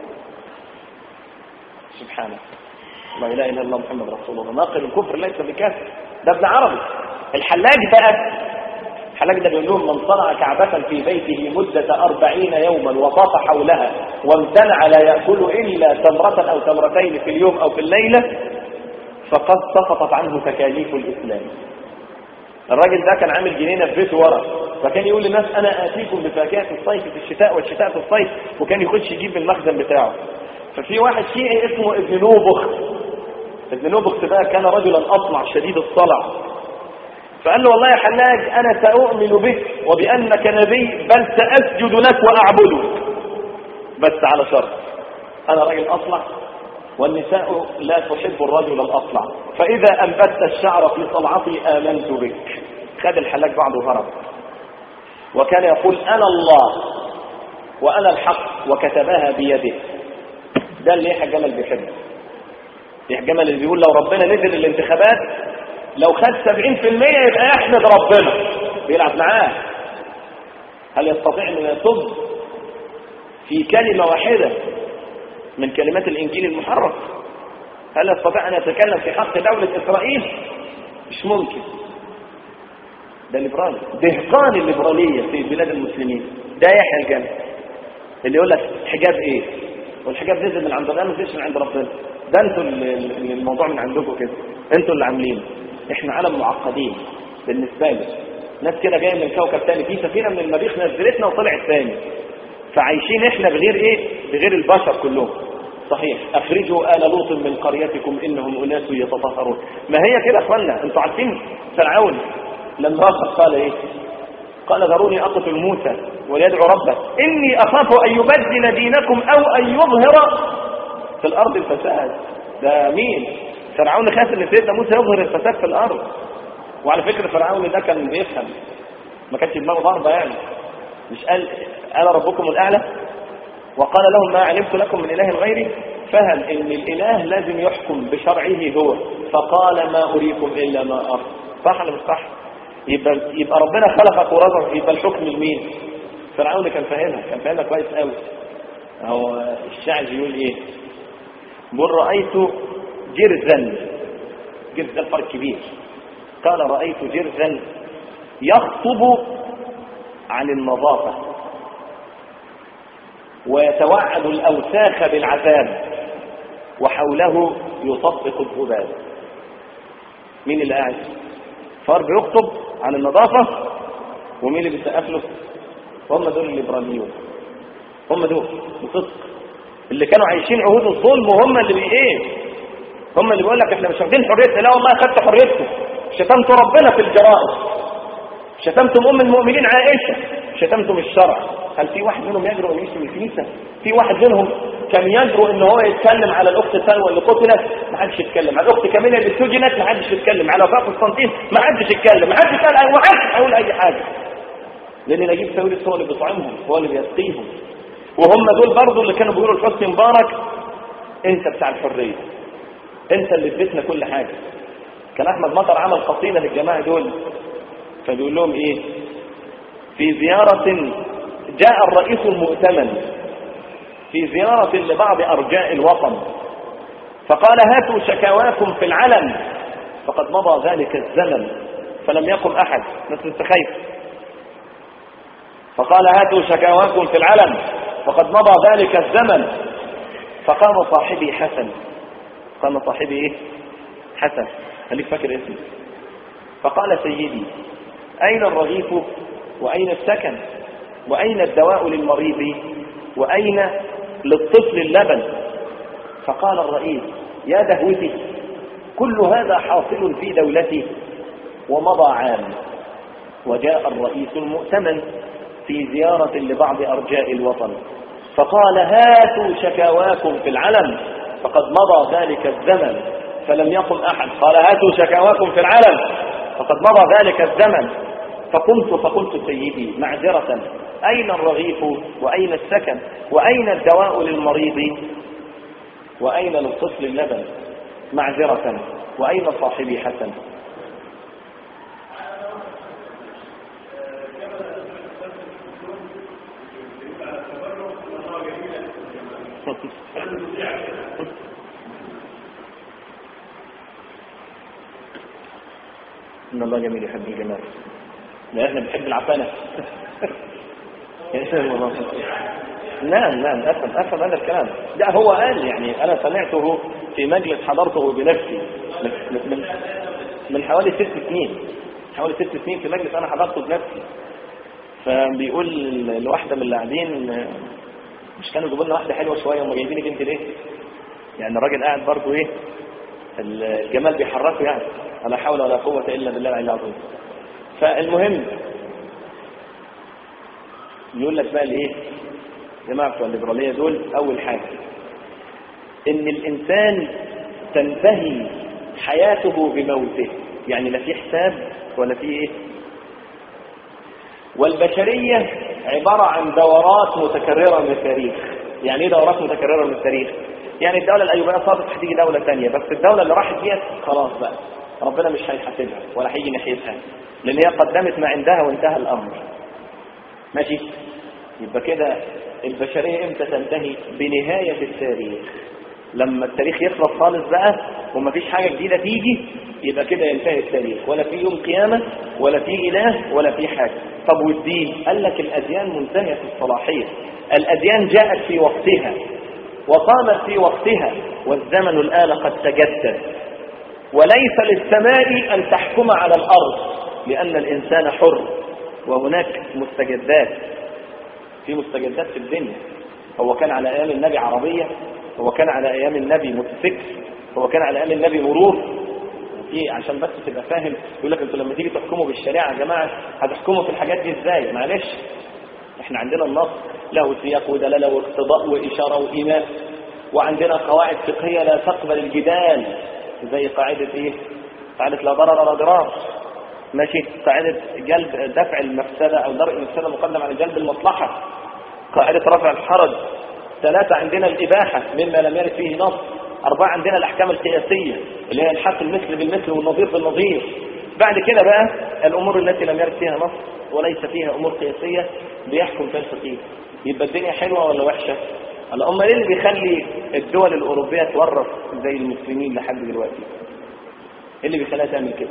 سبحانه لا اله الا الله محمد رسول الله ناقل الكفر ليس بكافر ده ابن عربي الحلاج بقى الحلاج ده بيقول لهم من صنع كعبة في بيته مدة أربعين يوما وطاف حولها وامتنع لا يأكل إلا تمرة أو تمرتين في اليوم أو في الليلة فقد سقطت عنه تكاليف الإسلام الراجل ده كان عامل جنينة في بيته ورا فكان يقول للناس أنا آتيكم بفاكهة الصيف في الشتاء والشتاء في الصيف وكان يخش يجيب من المخزن بتاعه ففي واحد شيعي اسمه ابن نوبخت ابن نوبخت بقى كان رجلا أطمع شديد الصلع فقال له والله يا حلاج أنا سأؤمن بك وبأنك نبي بل سأسجد لك وأعبدك بس على شرط أنا راجل أصلع والنساء لا تحب الرجل الأصلع فإذا أنبت الشعر في صلعتي آمنت بك خد الحلاج بعضه هرب وكان يقول أنا الله وأنا الحق وكتبها بيده ده اللي يحيى جمل بيحبه يحيى جمل اللي بيقول لو ربنا نزل الانتخابات لو خد 70% يبقى يحمد ربنا بيلعب معاه هل يستطيع انه يصب في كلمة واحدة من كلمات الانجيل المحرف هل يستطيع ان يتكلم في حق دولة اسرائيل مش ممكن ده ليبرالي دهقان الليبرالية في بلاد المسلمين ده يحيى الجنة اللي يقول لك حجاب ايه والحجاب نزل من عند ربنا ما نزلش من عند ربنا ده انتوا اللي الموضوع من عندكم كده انتوا اللي عاملينه احنا عالم معقدين بالنسبه لي ناس كده جايه من كوكب تاني في سفينه من المريخ نزلتنا وطلعت تاني فعايشين احنا بغير ايه بغير البشر كلهم صحيح اخرجوا ال لوط من قريتكم انهم اناس يتطهرون ما هي كده يا اخوانا انتوا عارفين فرعون لما رفض قال ايه قال ذروني اقتل موسى وليدعو ربه اني اخاف ان يبدل دينكم او ان يظهر في الارض الفساد ده مين فرعون خاف ان سيدنا موسى يظهر الفساد في الارض وعلى فكره فرعون ده كان بيفهم ما كانش دماغه ضربه يعني مش قال انا ربكم الاعلى وقال لهم ما علمت لكم من اله غيري فهم ان الاله لازم يحكم بشرعه هو فقال ما اريكم الا ما ارى صح ولا مش صح يبقى يبقى ربنا خلقك ورزقك يبقى الحكم لمين فرعون كان فاهمها كان فاهمها كويس قوي هو الشاعر يقول ايه بل رايت جرزا جرز ده الفرق كبير قال رايت جرزا يخطب عن النظافه ويتوعد الاوساخ بالعذاب وحوله يطبق الذباب مين اللي قاعد فار بيخطب عن النظافة ومين اللي بيسقف له هم دول الليبراليون هم دول بصدق اللي كانوا عايشين عهود الظلم وهم اللي بي ايه هم اللي بيقول لك احنا مش واخدين حريتنا لا والله خدت حريتكم شتمتوا ربنا في الجرائد شتمتم ام المؤمنين عائشه شتمتم الشرع هل في واحد منهم يجرؤ ان يشتم الكنيسه في واحد منهم كان يجرؤ ان هو يتكلم على الاخت سلوى اللي قتلت ما حدش يتكلم على الاخت كاميلا اللي سجنت ما حدش يتكلم على وفاء قسطنطين ما حدش يتكلم ما حدش قال ما حدش هيقول اي حاجه لان نجيب ساويرس هو اللي بيطعمهم هو اللي بيسقيهم وهم دول برضه اللي كانوا بيقولوا لحسني مبارك انت بتاع الحريه انت اللي اديتنا كل حاجه كان احمد مطر عمل قصيده للجماعه دول فبيقول لهم ايه في زياره جاء الرئيس المؤتمن في زيارة لبعض أرجاء الوطن فقال هاتوا شكاواكم في العلم فقد مضى ذلك الزمن فلم يقم أحد ناس مستخيف فقال هاتوا شكاواكم في العلم فقد مضى ذلك الزمن فقام صاحبي حسن قام صاحبي ايه حسن خليك فاكر اسمه فقال سيدي أين الرغيف وأين السكن وأين الدواء للمريض وأين للطفل اللبن فقال الرئيس يا دهوتي كل هذا حاصل في دولتي ومضى عام وجاء الرئيس المؤتمن في زيارة لبعض أرجاء الوطن فقال هاتوا شكاواكم في العلم فقد مضى ذلك الزمن فلم يقم أحد قال هاتوا شكاواكم في العلم فقد مضى ذلك الزمن فقمت فقلت سيدي معذرة أين الرغيف وأين السكن وأين الدواء للمريض وأين للطفل اللبن معذرة وأين صاحبي حسن إن الله جميل يحب الجمال لا احنا بنحب العفانة نعم نعم افهم افهم هذا الكلام لا هو قال يعني انا سمعته في مجلس حضرته بنفسي من, من, من حوالي ست سنين حوالي ست سنين في مجلس انا حضرته بنفسي فبيقول لواحده من اللي قاعدين مش كانوا يجيبوا لنا واحده حلوه شويه هم جايبينك انت ليه؟ يعني الراجل قاعد برضه ايه الجمال بيحركه يعني ولا حول ولا قوه الا بالله العلي العظيم فالمهم يقول لك بقى الايه جماعه بتوع الليبراليه دول اول حاجه ان الانسان تنتهي حياته بموته يعني لا في حساب ولا في ايه والبشريه عباره عن دورات متكرره من التاريخ يعني ايه دورات متكرره من التاريخ يعني الدوله الايوبيه صارت هتيجي دوله ثانيه بس الدوله اللي راحت ديت خلاص بقى ربنا مش هيحاسبها ولا هيجي ناحيتها لان هي قدمت ما عندها وانتهى الامر ماشي يبقى كده البشريه امتى تنتهي بنهايه التاريخ لما التاريخ يخلص خالص بقى ومفيش حاجه جديده تيجي يبقى كده ينتهي التاريخ ولا في يوم قيامه ولا في اله ولا في حاجه طب والدين قال لك الاديان منتهيه الصلاحيه الاديان جاءت في وقتها وقامت في وقتها والزمن الان قد تجدد وليس للسماء أن تحكم على الأرض لأن الإنسان حر وهناك مستجدات في مستجدات في الدنيا هو كان على أيام النبي عربية هو كان على أيام النبي موتوسيكل هو كان على أيام النبي مرور في عشان بس تبقى فاهم يقول لك انتوا لما تيجي تحكموا بالشريعه يا جماعه هتحكموا في الحاجات دي ازاي معلش احنا عندنا النص له سياق ودلاله واقتضاء واشاره وايماء وعندنا قواعد فقهيه لا تقبل الجدال زي قاعده ايه قاعده لا ضرر ولا ضرار ماشي قاعده جلب دفع المفسده او درء المفسده مقدم على جلب المصلحه قاعده رفع الحرج ثلاثه عندنا الاباحه مما لم يرد فيه نص أربعة عندنا الأحكام القياسية اللي هي الحق المثل بالمثل والنظير بالنظير بعد كده بقى الأمور التي لم يرد فيها نص وليس فيها أمور قياسية بيحكم فيها الفقيه يبقى الدنيا حلوة ولا وحشة؟ الأمة إيه اللي بيخلي الدول الأوروبية تورث زي المسلمين لحد دلوقتي؟ إيه اللي بيخليها تعمل كده؟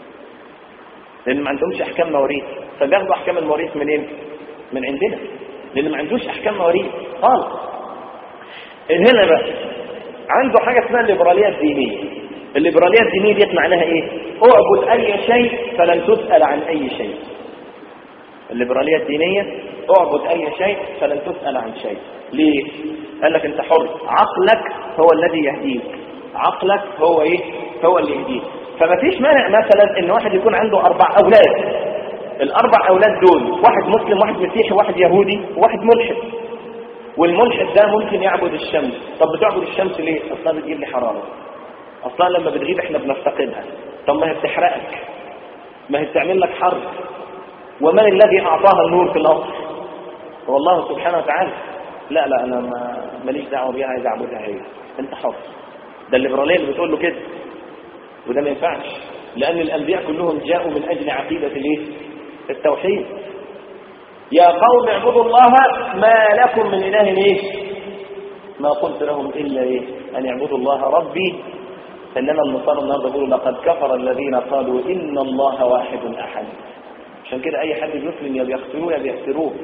لأن ما عندهمش أحكام مواريث فبياخدوا أحكام المواريث منين؟ من عندنا لأن ما عندوش أحكام مواريث خالص هنا بقى عنده حاجة اسمها الليبرالية الدينية الليبرالية الدينية ديت معناها ايه اعبد اي شيء فلن تسأل عن اي شيء الليبرالية الدينية اعبد اي شيء فلن تسأل عن شيء ليه قال لك انت حر عقلك هو الذي يهديك عقلك هو ايه هو اللي يهديك فما فيش مانع مثلا ان واحد يكون عنده اربع اولاد الاربع اولاد دول واحد مسلم واحد مسيحي واحد يهودي وواحد ملحد والملحد ده ممكن يعبد الشمس طب بتعبد الشمس ليه اصلا بتجيب لي حراره اصلا لما بتغيب احنا بنفتقدها طب ما هي بتحرقك ما هي بتعمل لك حرب ومن الذي اعطاها النور في الارض هو الله سبحانه وتعالى لا لا انا ما ماليش دعوه بيها عايز اعبدها هي انت حر ده الليبراليه اللي بتقول له كده وده ما ينفعش لان الانبياء كلهم جاءوا من اجل عقيده الايه التوحيد يا قوم اعبدوا الله ما لكم من اله ايه ما قلت لهم الا ايه ان اعبدوا الله ربي انما النصارى النهارده بيقولوا لقد كفر الذين قالوا ان الله واحد احد عشان كده اي حد يسلم يا بيختروه يا بيختروه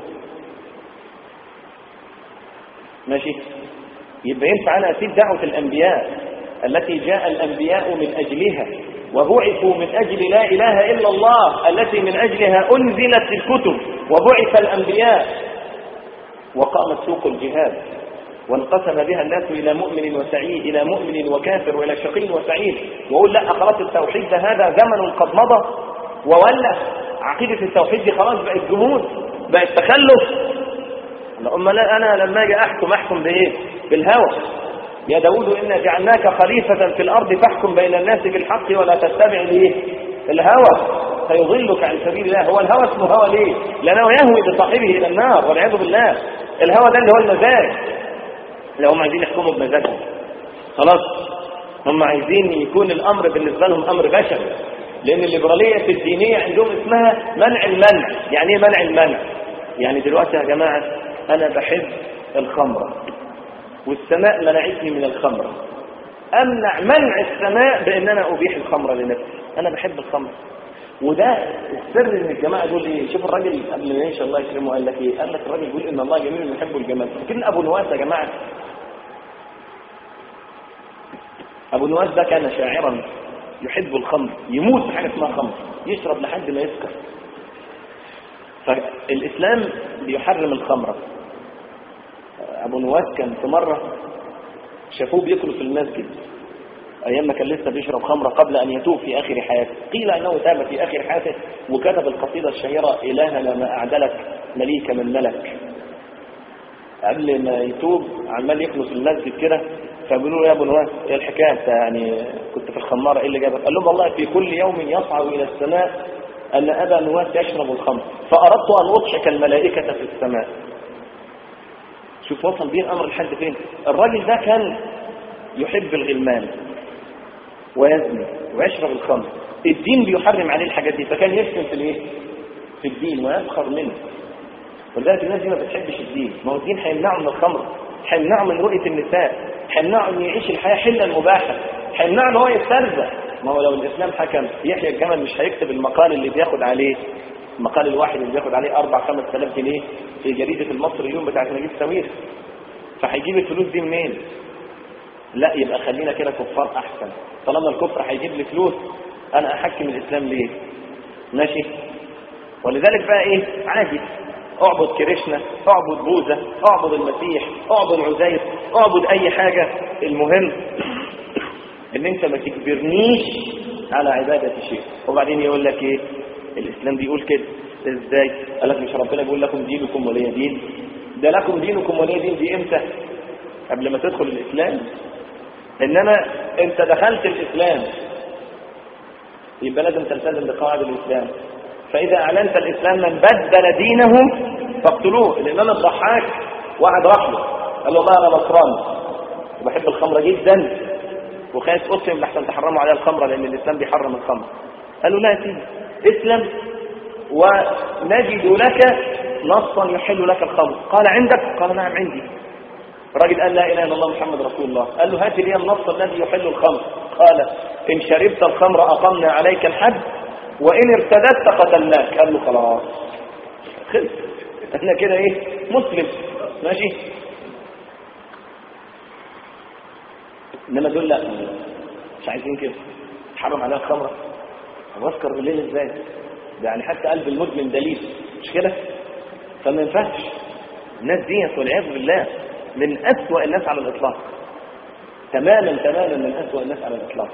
ماشي يبقى ينفع انا اسيب دعوه الانبياء التي جاء الانبياء من اجلها وبعثوا من أجل لا إله إلا الله التي من أجلها أنزلت الكتب وبعث الأنبياء وقامت سوق الجهاد وانقسم بها الناس إلى مؤمن وسعيد إلى مؤمن وكافر وإلى شقي وسعيد وأقول لا خلاص التوحيد ده هذا زمن قد مضى وولى عقيدة التوحيد دي خلاص بقت جمود بقت تخلف أما لا أنا لما أجي أحكم أحكم بإيه؟ بالهوى يا داود إنا جعلناك خليفة في الأرض فاحكم بين الناس بالحق ولا تتبع الايه الهوى فيضلك عن سبيل الله هو الهوى اسمه هوى ليه لأنه يهوي بصاحبه إلى النار والعياذ بالله الهوى ده اللي هو المزاج لو هم عايزين يحكموا بمزاجهم خلاص هم عايزين يكون الأمر بالنسبة لهم أمر بشري لأن الليبرالية الدينية عندهم اسمها منع المنع يعني ايه منع المنع يعني دلوقتي يا جماعة أنا بحب الخمرة والسماء منعتني من الخمرة أمنع منع السماء بأن أنا أبيح الخمرة لنفسي أنا بحب الخمر وده السر ان الجماعه دول ايه شوف الراجل قبل ما يمشي الله يكرمه قال لك ايه قال لك الراجل بيقول ان الله جميل يحب الجمال فاكرين ابو نواس يا جماعه ابو نواس ده كان شاعرا يحب الخمر يموت في حاجه اسمها خمر يشرب لحد ما يسكر فالاسلام بيحرم الخمره ابو نواس كان في مره شافوه بياكل في المسجد ايام ما كان لسه بيشرب خمره قبل ان يتوب في اخر حياته قيل انه تاب في اخر حياته وكتب القصيده الشهيره الهنا ما اعدلك مليك من ملك قبل ما يتوب عمال يخلص المسجد كده فبيقولوا له يا ابو نواس ايه الحكايه انت يعني كنت في الخماره ايه اللي جابك قال لهم والله في كل يوم يصعد الى السماء ان ابا نواس يشرب الخمر فاردت ان اضحك الملائكه في السماء شوف وصل بيه الامر لحد فين الراجل ده كان يحب الغلمان ويزني ويشرب الخمر الدين بيحرم عليه الحاجات دي فكان يشتم في الايه في الدين ويسخر منه ولذلك الناس دي ما بتحبش الدين ما هو الدين هيمنعه من الخمر هيمنعه من رؤيه النساء هيمنعه انه يعيش الحياه حلا مباحه هيمنعه ان هو يسترزق ما هو لو الاسلام حكم يحيى الجمل مش هيكتب المقال اللي بياخد عليه المقال الواحد اللي بياخد عليه 4 5000 جنيه في جريده المصري اليوم بتاعت نجيب ساويرس فهيجيب الفلوس دي منين لا يبقى خلينا كده كفار احسن طالما الكفر هيجيب لي فلوس انا احكم الاسلام ليه ماشي ولذلك بقى ايه عادي اعبد كريشنا اعبد بوذا اعبد المسيح اعبد عزير اعبد اي حاجة المهم ان انت ما تجبرنيش على عبادة شيء وبعدين يقول لك ايه الاسلام بيقول كده ازاي قال لك مش ربنا بيقول لكم دينكم ولي دين ده لكم دينكم ولي دين دي امتى قبل ما تدخل الاسلام انما انت دخلت الاسلام يبقى لازم تلتزم بقواعد الاسلام فاذا اعلنت الاسلام من بدل دينه فاقتلوه الامام الضحاك واحد راح له قال له والله انا نصراني وبحب الخمره جدا وخايف اسلم لحسن تحرموا عليها الخمره لان الاسلام بيحرم الخمر قال له لا يا سيدي اسلم ونجد لك نصا يحل لك الخمر قال عندك قال نعم عندي الراجل قال لا اله الا الله محمد رسول الله قال له هات لي النص الذي يحل الخمر قال ان شربت الخمر اقمنا عليك الحد وان ارتدت قتلناك قال له خلاص خلص احنا كده ايه مسلم ماشي انما دول لا مش عايزين كده تحرم عليها الخمره طب اسكر بالليل ازاي ده يعني حتى قلب المدمن دليل مش كده فما ينفعش الناس ديت والعياذ بالله من أسوأ الناس على الإطلاق تماما تماما من أسوأ الناس على الإطلاق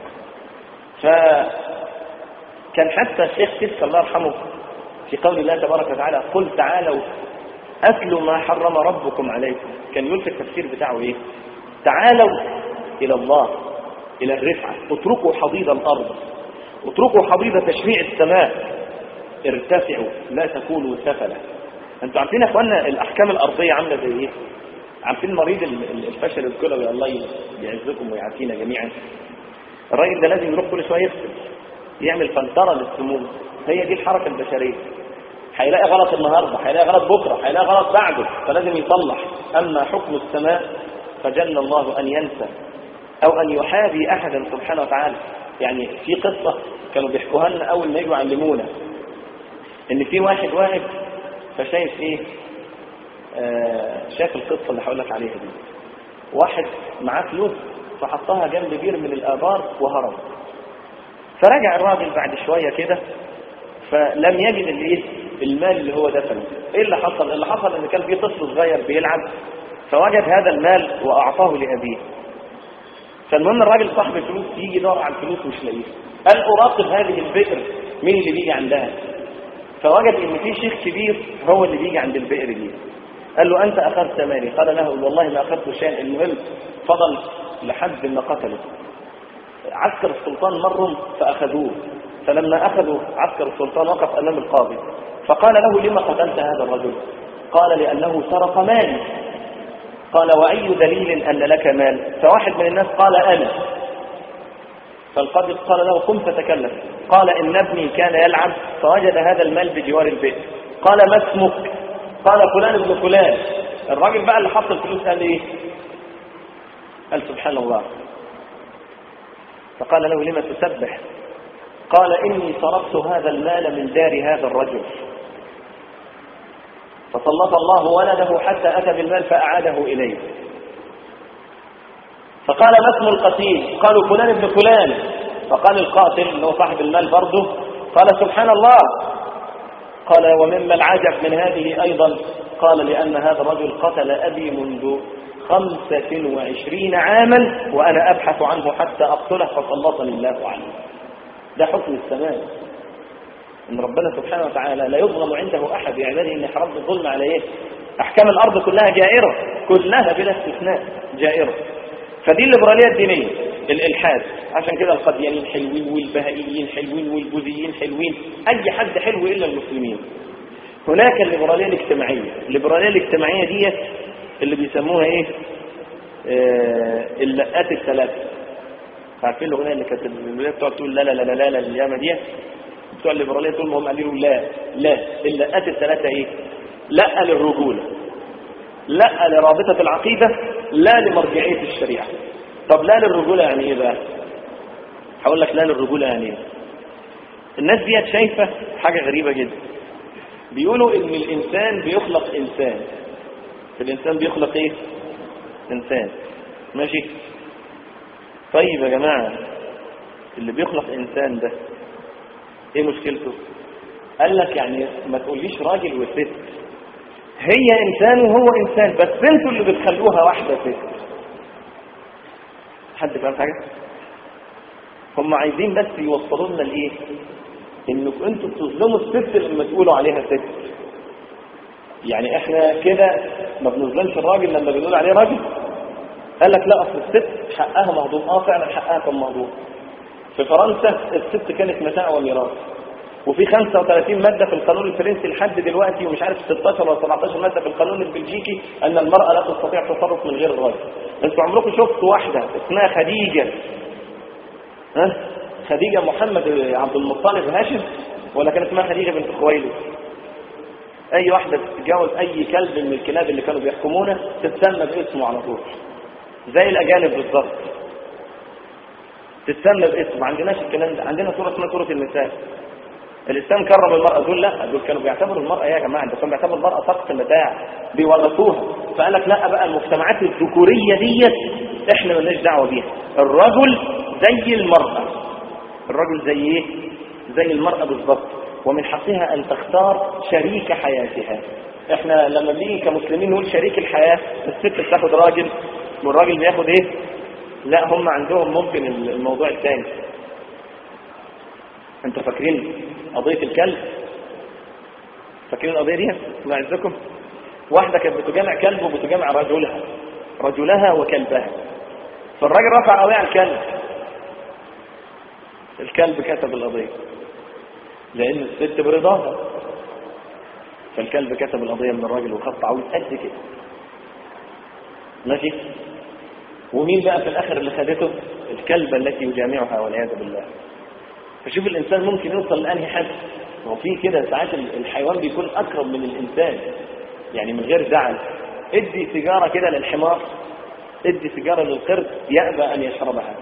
فكان حتى الشيخ سيسك الله يرحمه في قول الله تبارك وتعالى قل تعالوا أتلوا ما حرم ربكم عليكم كان يقول في التفسير بتاعه إيه تعالوا إلى الله إلى الرفعة اتركوا حضيض الأرض اتركوا حضيض تشريع السماء ارتفعوا لا تكونوا سفلا انتوا عارفين يا اخوانا الاحكام الارضيه عامله زي ايه عارفين مريض الفشل الكلوي الله يعزكم ويعافينا جميعا الراجل ده لازم يروح كل شويه يغسل يعمل فلتره للسموم هي دي الحركه البشريه هيلاقي غلط النهارده هيلاقي غلط بكره هيلاقي غلط بعده فلازم يصلح اما حكم السماء فجل الله ان ينسى او ان يحابي احدا سبحانه وتعالى يعني في قصه كانوا بيحكوها لنا اول ما يجوا يعلمونا ان في واحد واقف فشايف ايه آه شاف القصه اللي هقول لك عليها دي واحد معاه فلوس فحطها جنب بير من الابار وهرب فرجع الراجل بعد شويه كده فلم يجد الايه المال اللي هو دفنه ايه اللي حصل اللي حصل ان كان في طفل صغير بيلعب فوجد هذا المال واعطاه لابيه فالمهم الراجل صاحب الفلوس يجي يدور على الفلوس مش لاقيها قال اراقب هذه البئر مين اللي بيجي عندها فوجد ان في شيخ كبير هو اللي بيجي عند البئر دي قال له انت اخذت مالي قال له والله ما اخذت شيئا المهم فضل لحد ما قتله عسكر السلطان مرهم فاخذوه فلما اخذوا عسكر السلطان وقف امام القاضي فقال له لما قتلت هذا الرجل قال لانه سرق مالي قال واي دليل ان لك مال فواحد من الناس قال انا فالقاضي قال له قم فتكلم قال إن ابني كان يلعب فوجد هذا المال بجوار البئر قال ما اسمك قال فلان ابن فلان الراجل بقى اللي حط الفلوس قال ايه قال سبحان الله فقال له لما تسبح قال إني صرفت هذا المال من دار هذا الرجل فسلط الله ولده حتى أتى بالمال فأعاده إليه فقال ما اسم القتيل قالوا فلان ابن فلان فقال القاتل اللي هو صاحب المال برضه قال سبحان الله قال ومما العجب من هذه أيضا قال لأن هذا الرجل قتل أبي منذ خمسة وعشرين عاما وأنا أبحث عنه حتى أقتله فسلطني الله عليه ده حكم السماء إن ربنا سبحانه وتعالى لا يظلم عنده أحد بعباده إن حرم الظلم على إيه أحكام الأرض كلها جائرة كلها بلا استثناء جائرة فدي الليبراليه الدينيه الالحاد عشان كده القديانيين حلوين والبهائيين حلوين والبوذيين حلوين اي حد حلو الا المسلمين هناك الليبراليه الاجتماعيه الليبراليه الاجتماعيه ديت اللي بيسموها ايه آه اللقات الثلاثه عارفين الاغنيه اللي كانت الليبراليه بتقعد تقول لا لا لا لا لا, لا الياما دي بتوع الليبراليه طول ما هم قالوا لا لا اللقات الثلاثه ايه لا للرجوله لا لرابطه العقيده لا لمرجعية الشريعة طب لا للرجولة يعني ايه بقى هقول لك لا للرجولة يعني ايه الناس ديت شايفة حاجة غريبة جدا بيقولوا ان الانسان بيخلق انسان الانسان بيخلق ايه انسان ماشي طيب يا جماعة اللي بيخلق إنسان ده إيه مشكلته؟ قال لك يعني ما تقوليش راجل وست هي إنسان وهو إنسان بس أنتوا اللي بتخلوها واحدة ست حد فاهم حاجة؟ هم عايزين بس يوصلوا لنا لإيه؟ إنكم أنتوا بتظلموا الست لما تقولوا عليها ست يعني احنا كده ما بنظلمش الراجل لما بنقول عليه راجل قال لك لا اصل الست حقها مهضوم اه فعلا حقها كان مهضوم في فرنسا الست كانت متاع وميراث وفي 35 مادة في القانون الفرنسي لحد دلوقتي ومش عارف 16 ولا 17 مادة في القانون البلجيكي أن المرأة لا تستطيع التصرف من غير الراجل انتوا عمركم شفتوا واحدة اسمها خديجة ها خديجة محمد عبد المطلب هاشم ولا كانت اسمها خديجة بنت خويلد اي واحدة تتجاوز اي كلب من الكلاب اللي كانوا بيحكمونا تتسمى باسمه على طول زي الاجانب بالظبط تتسمى باسم ما عندناش الكلام ده عندنا سوره اسمها سوره النساء الاسلام كرم المراه دول لا دول كانوا بيعتبروا المراه يا جماعه ده كانوا بيعتبروا المراه سقط متاع بيورثوها فقال لك لا بقى المجتمعات الذكوريه ديت احنا مالناش دعوه بيها الرجل زي المراه الرجل زي ايه زي المراه بالظبط ومن حقها ان تختار شريك حياتها احنا لما بنيجي كمسلمين نقول شريك الحياه الست بتاخد راجل والراجل بياخد ايه لا هم عندهم ممكن الموضوع الثاني انتوا فاكرين قضيه الكلب فاكرين القضيه دي ما عندكم واحده كانت بتجامع كلب وبتجامع رجلها رجلها وكلبها فالراجل رفع قضيه على الكلب الكلب كتب القضيه لان الست برضاها فالكلب كتب القضيه من الراجل وخط عويض قد كده ماشي ومين بقى في الاخر اللي خدته الكلبه التي يجامعها والعياذ بالله فشوف الانسان ممكن يوصل لانهي حد هو في كده ساعات الحيوان بيكون اقرب من الانسان يعني من غير زعل ادي سيجاره كده للحمار ادي سيجاره للقرد يأبى ان يشربها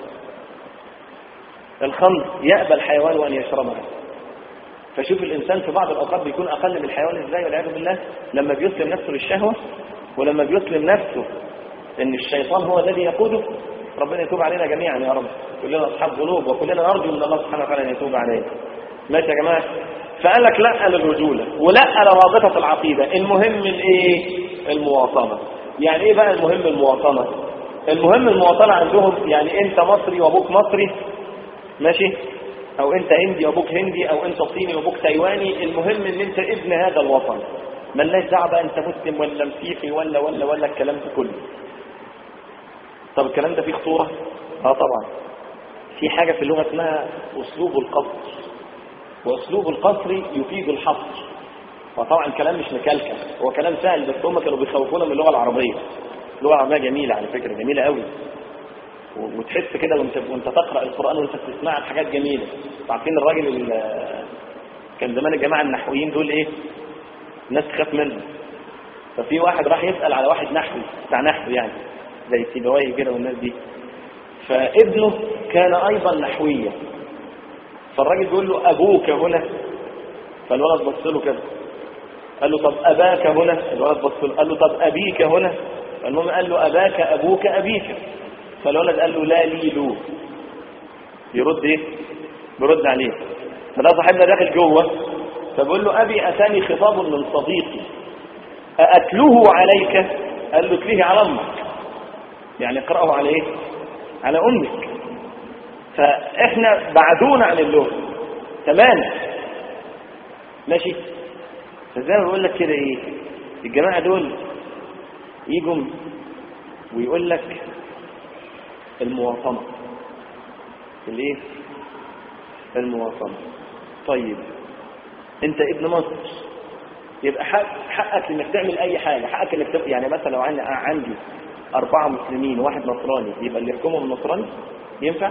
الخمر يأبى الحيوان ان يشربها فشوف الانسان في بعض الاوقات بيكون اقل من الحيوان ازاي والعياذ بالله لما بيسلم نفسه للشهوه ولما بيسلم نفسه ان الشيطان هو الذي يقوده ربنا يتوب علينا جميعا يا رب كلنا اصحاب ذنوب وكلنا نرجو من الله سبحانه وتعالى ان يتوب علينا ماشي يا جماعه فقال لك لا للرجوله ولا لرابطه العقيده المهم الايه المواطنه يعني ايه بقى المهم المواطنه المهم المواطنه عندهم يعني انت مصري وابوك مصري ماشي او انت هندي وابوك هندي او انت صيني وابوك تايواني المهم ان انت ابن هذا الوطن ملناش دعوه بقى انت مسلم ولا مسيحي ولا ولا ولا الكلام ده كله طب الكلام ده فيه خطوره اه طبعا في حاجه في اللغه اسمها اسلوب القصر واسلوب القصر يفيد الحصر وطبعا الكلام مش مكلكع هو كلام سهل بس هم كانوا بيخوفونا من اللغه العربيه اللغه العربيه جميله على فكره جميله قوي وتحس كده وانت وانت تقرا القران وانت بتسمع حاجات جميله عارفين الراجل كان زمان الجماعه النحويين دول ايه الناس تخاف منه ففي واحد راح يسال على واحد نحوي بتاع نحو يعني زي سيبويه كده والناس دي فابنه كان ايضا نحويا فالراجل بيقول له ابوك هنا فالولد بص له كده قال له طب اباك هنا الولد بص له قال له طب ابيك هنا المهم قال له اباك ابوك ابيك فالولد قال له لا لي له يرد ايه بيرد عليه فده صاحبنا داخل جوه فبقول له ابي اتاني خطاب من صديقي أأتلوه عليك قال له اتليه على امك يعني اقرأه على ايه على امك فاحنا بعدونا عن اللغة تمام ماشي فزي ما بقول لك كده ايه الجماعة دول يجوا ويقول لك المواطنة الايه المواطنة طيب انت ابن مصر يبقى حق حقك انك تعمل اي حاجه حقك انك تبقى يعني مثلا لو عندي عندي اربعه مسلمين وواحد نصراني يبقى اللي يحكمهم النصراني ينفع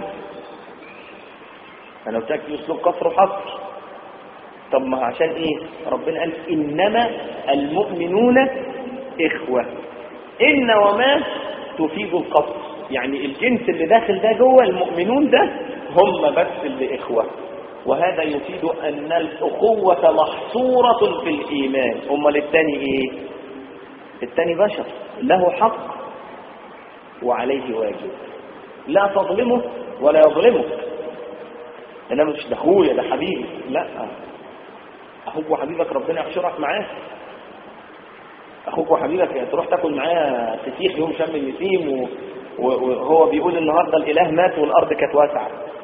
انا قلت لك اسلوب قصر وحصر طب ما عشان ايه ربنا قال انما المؤمنون اخوه ان وما تفيد القصر يعني الجنس اللي داخل ده جوه المؤمنون ده هم بس اللي اخوه وهذا يفيد أن الأخوة محصورة في الإيمان أمال الثاني إيه الثاني بشر له حق وعليه واجب لا تظلمه ولا يظلمك انما مش ده اخويا ده حبيبي لا اخوك وحبيبك ربنا يحشرك معاه اخوك وحبيبك تروح تاكل معاه فسيخ يوم شم النسيم و- و- وهو بيقول النهارده الاله مات والارض كانت واسعه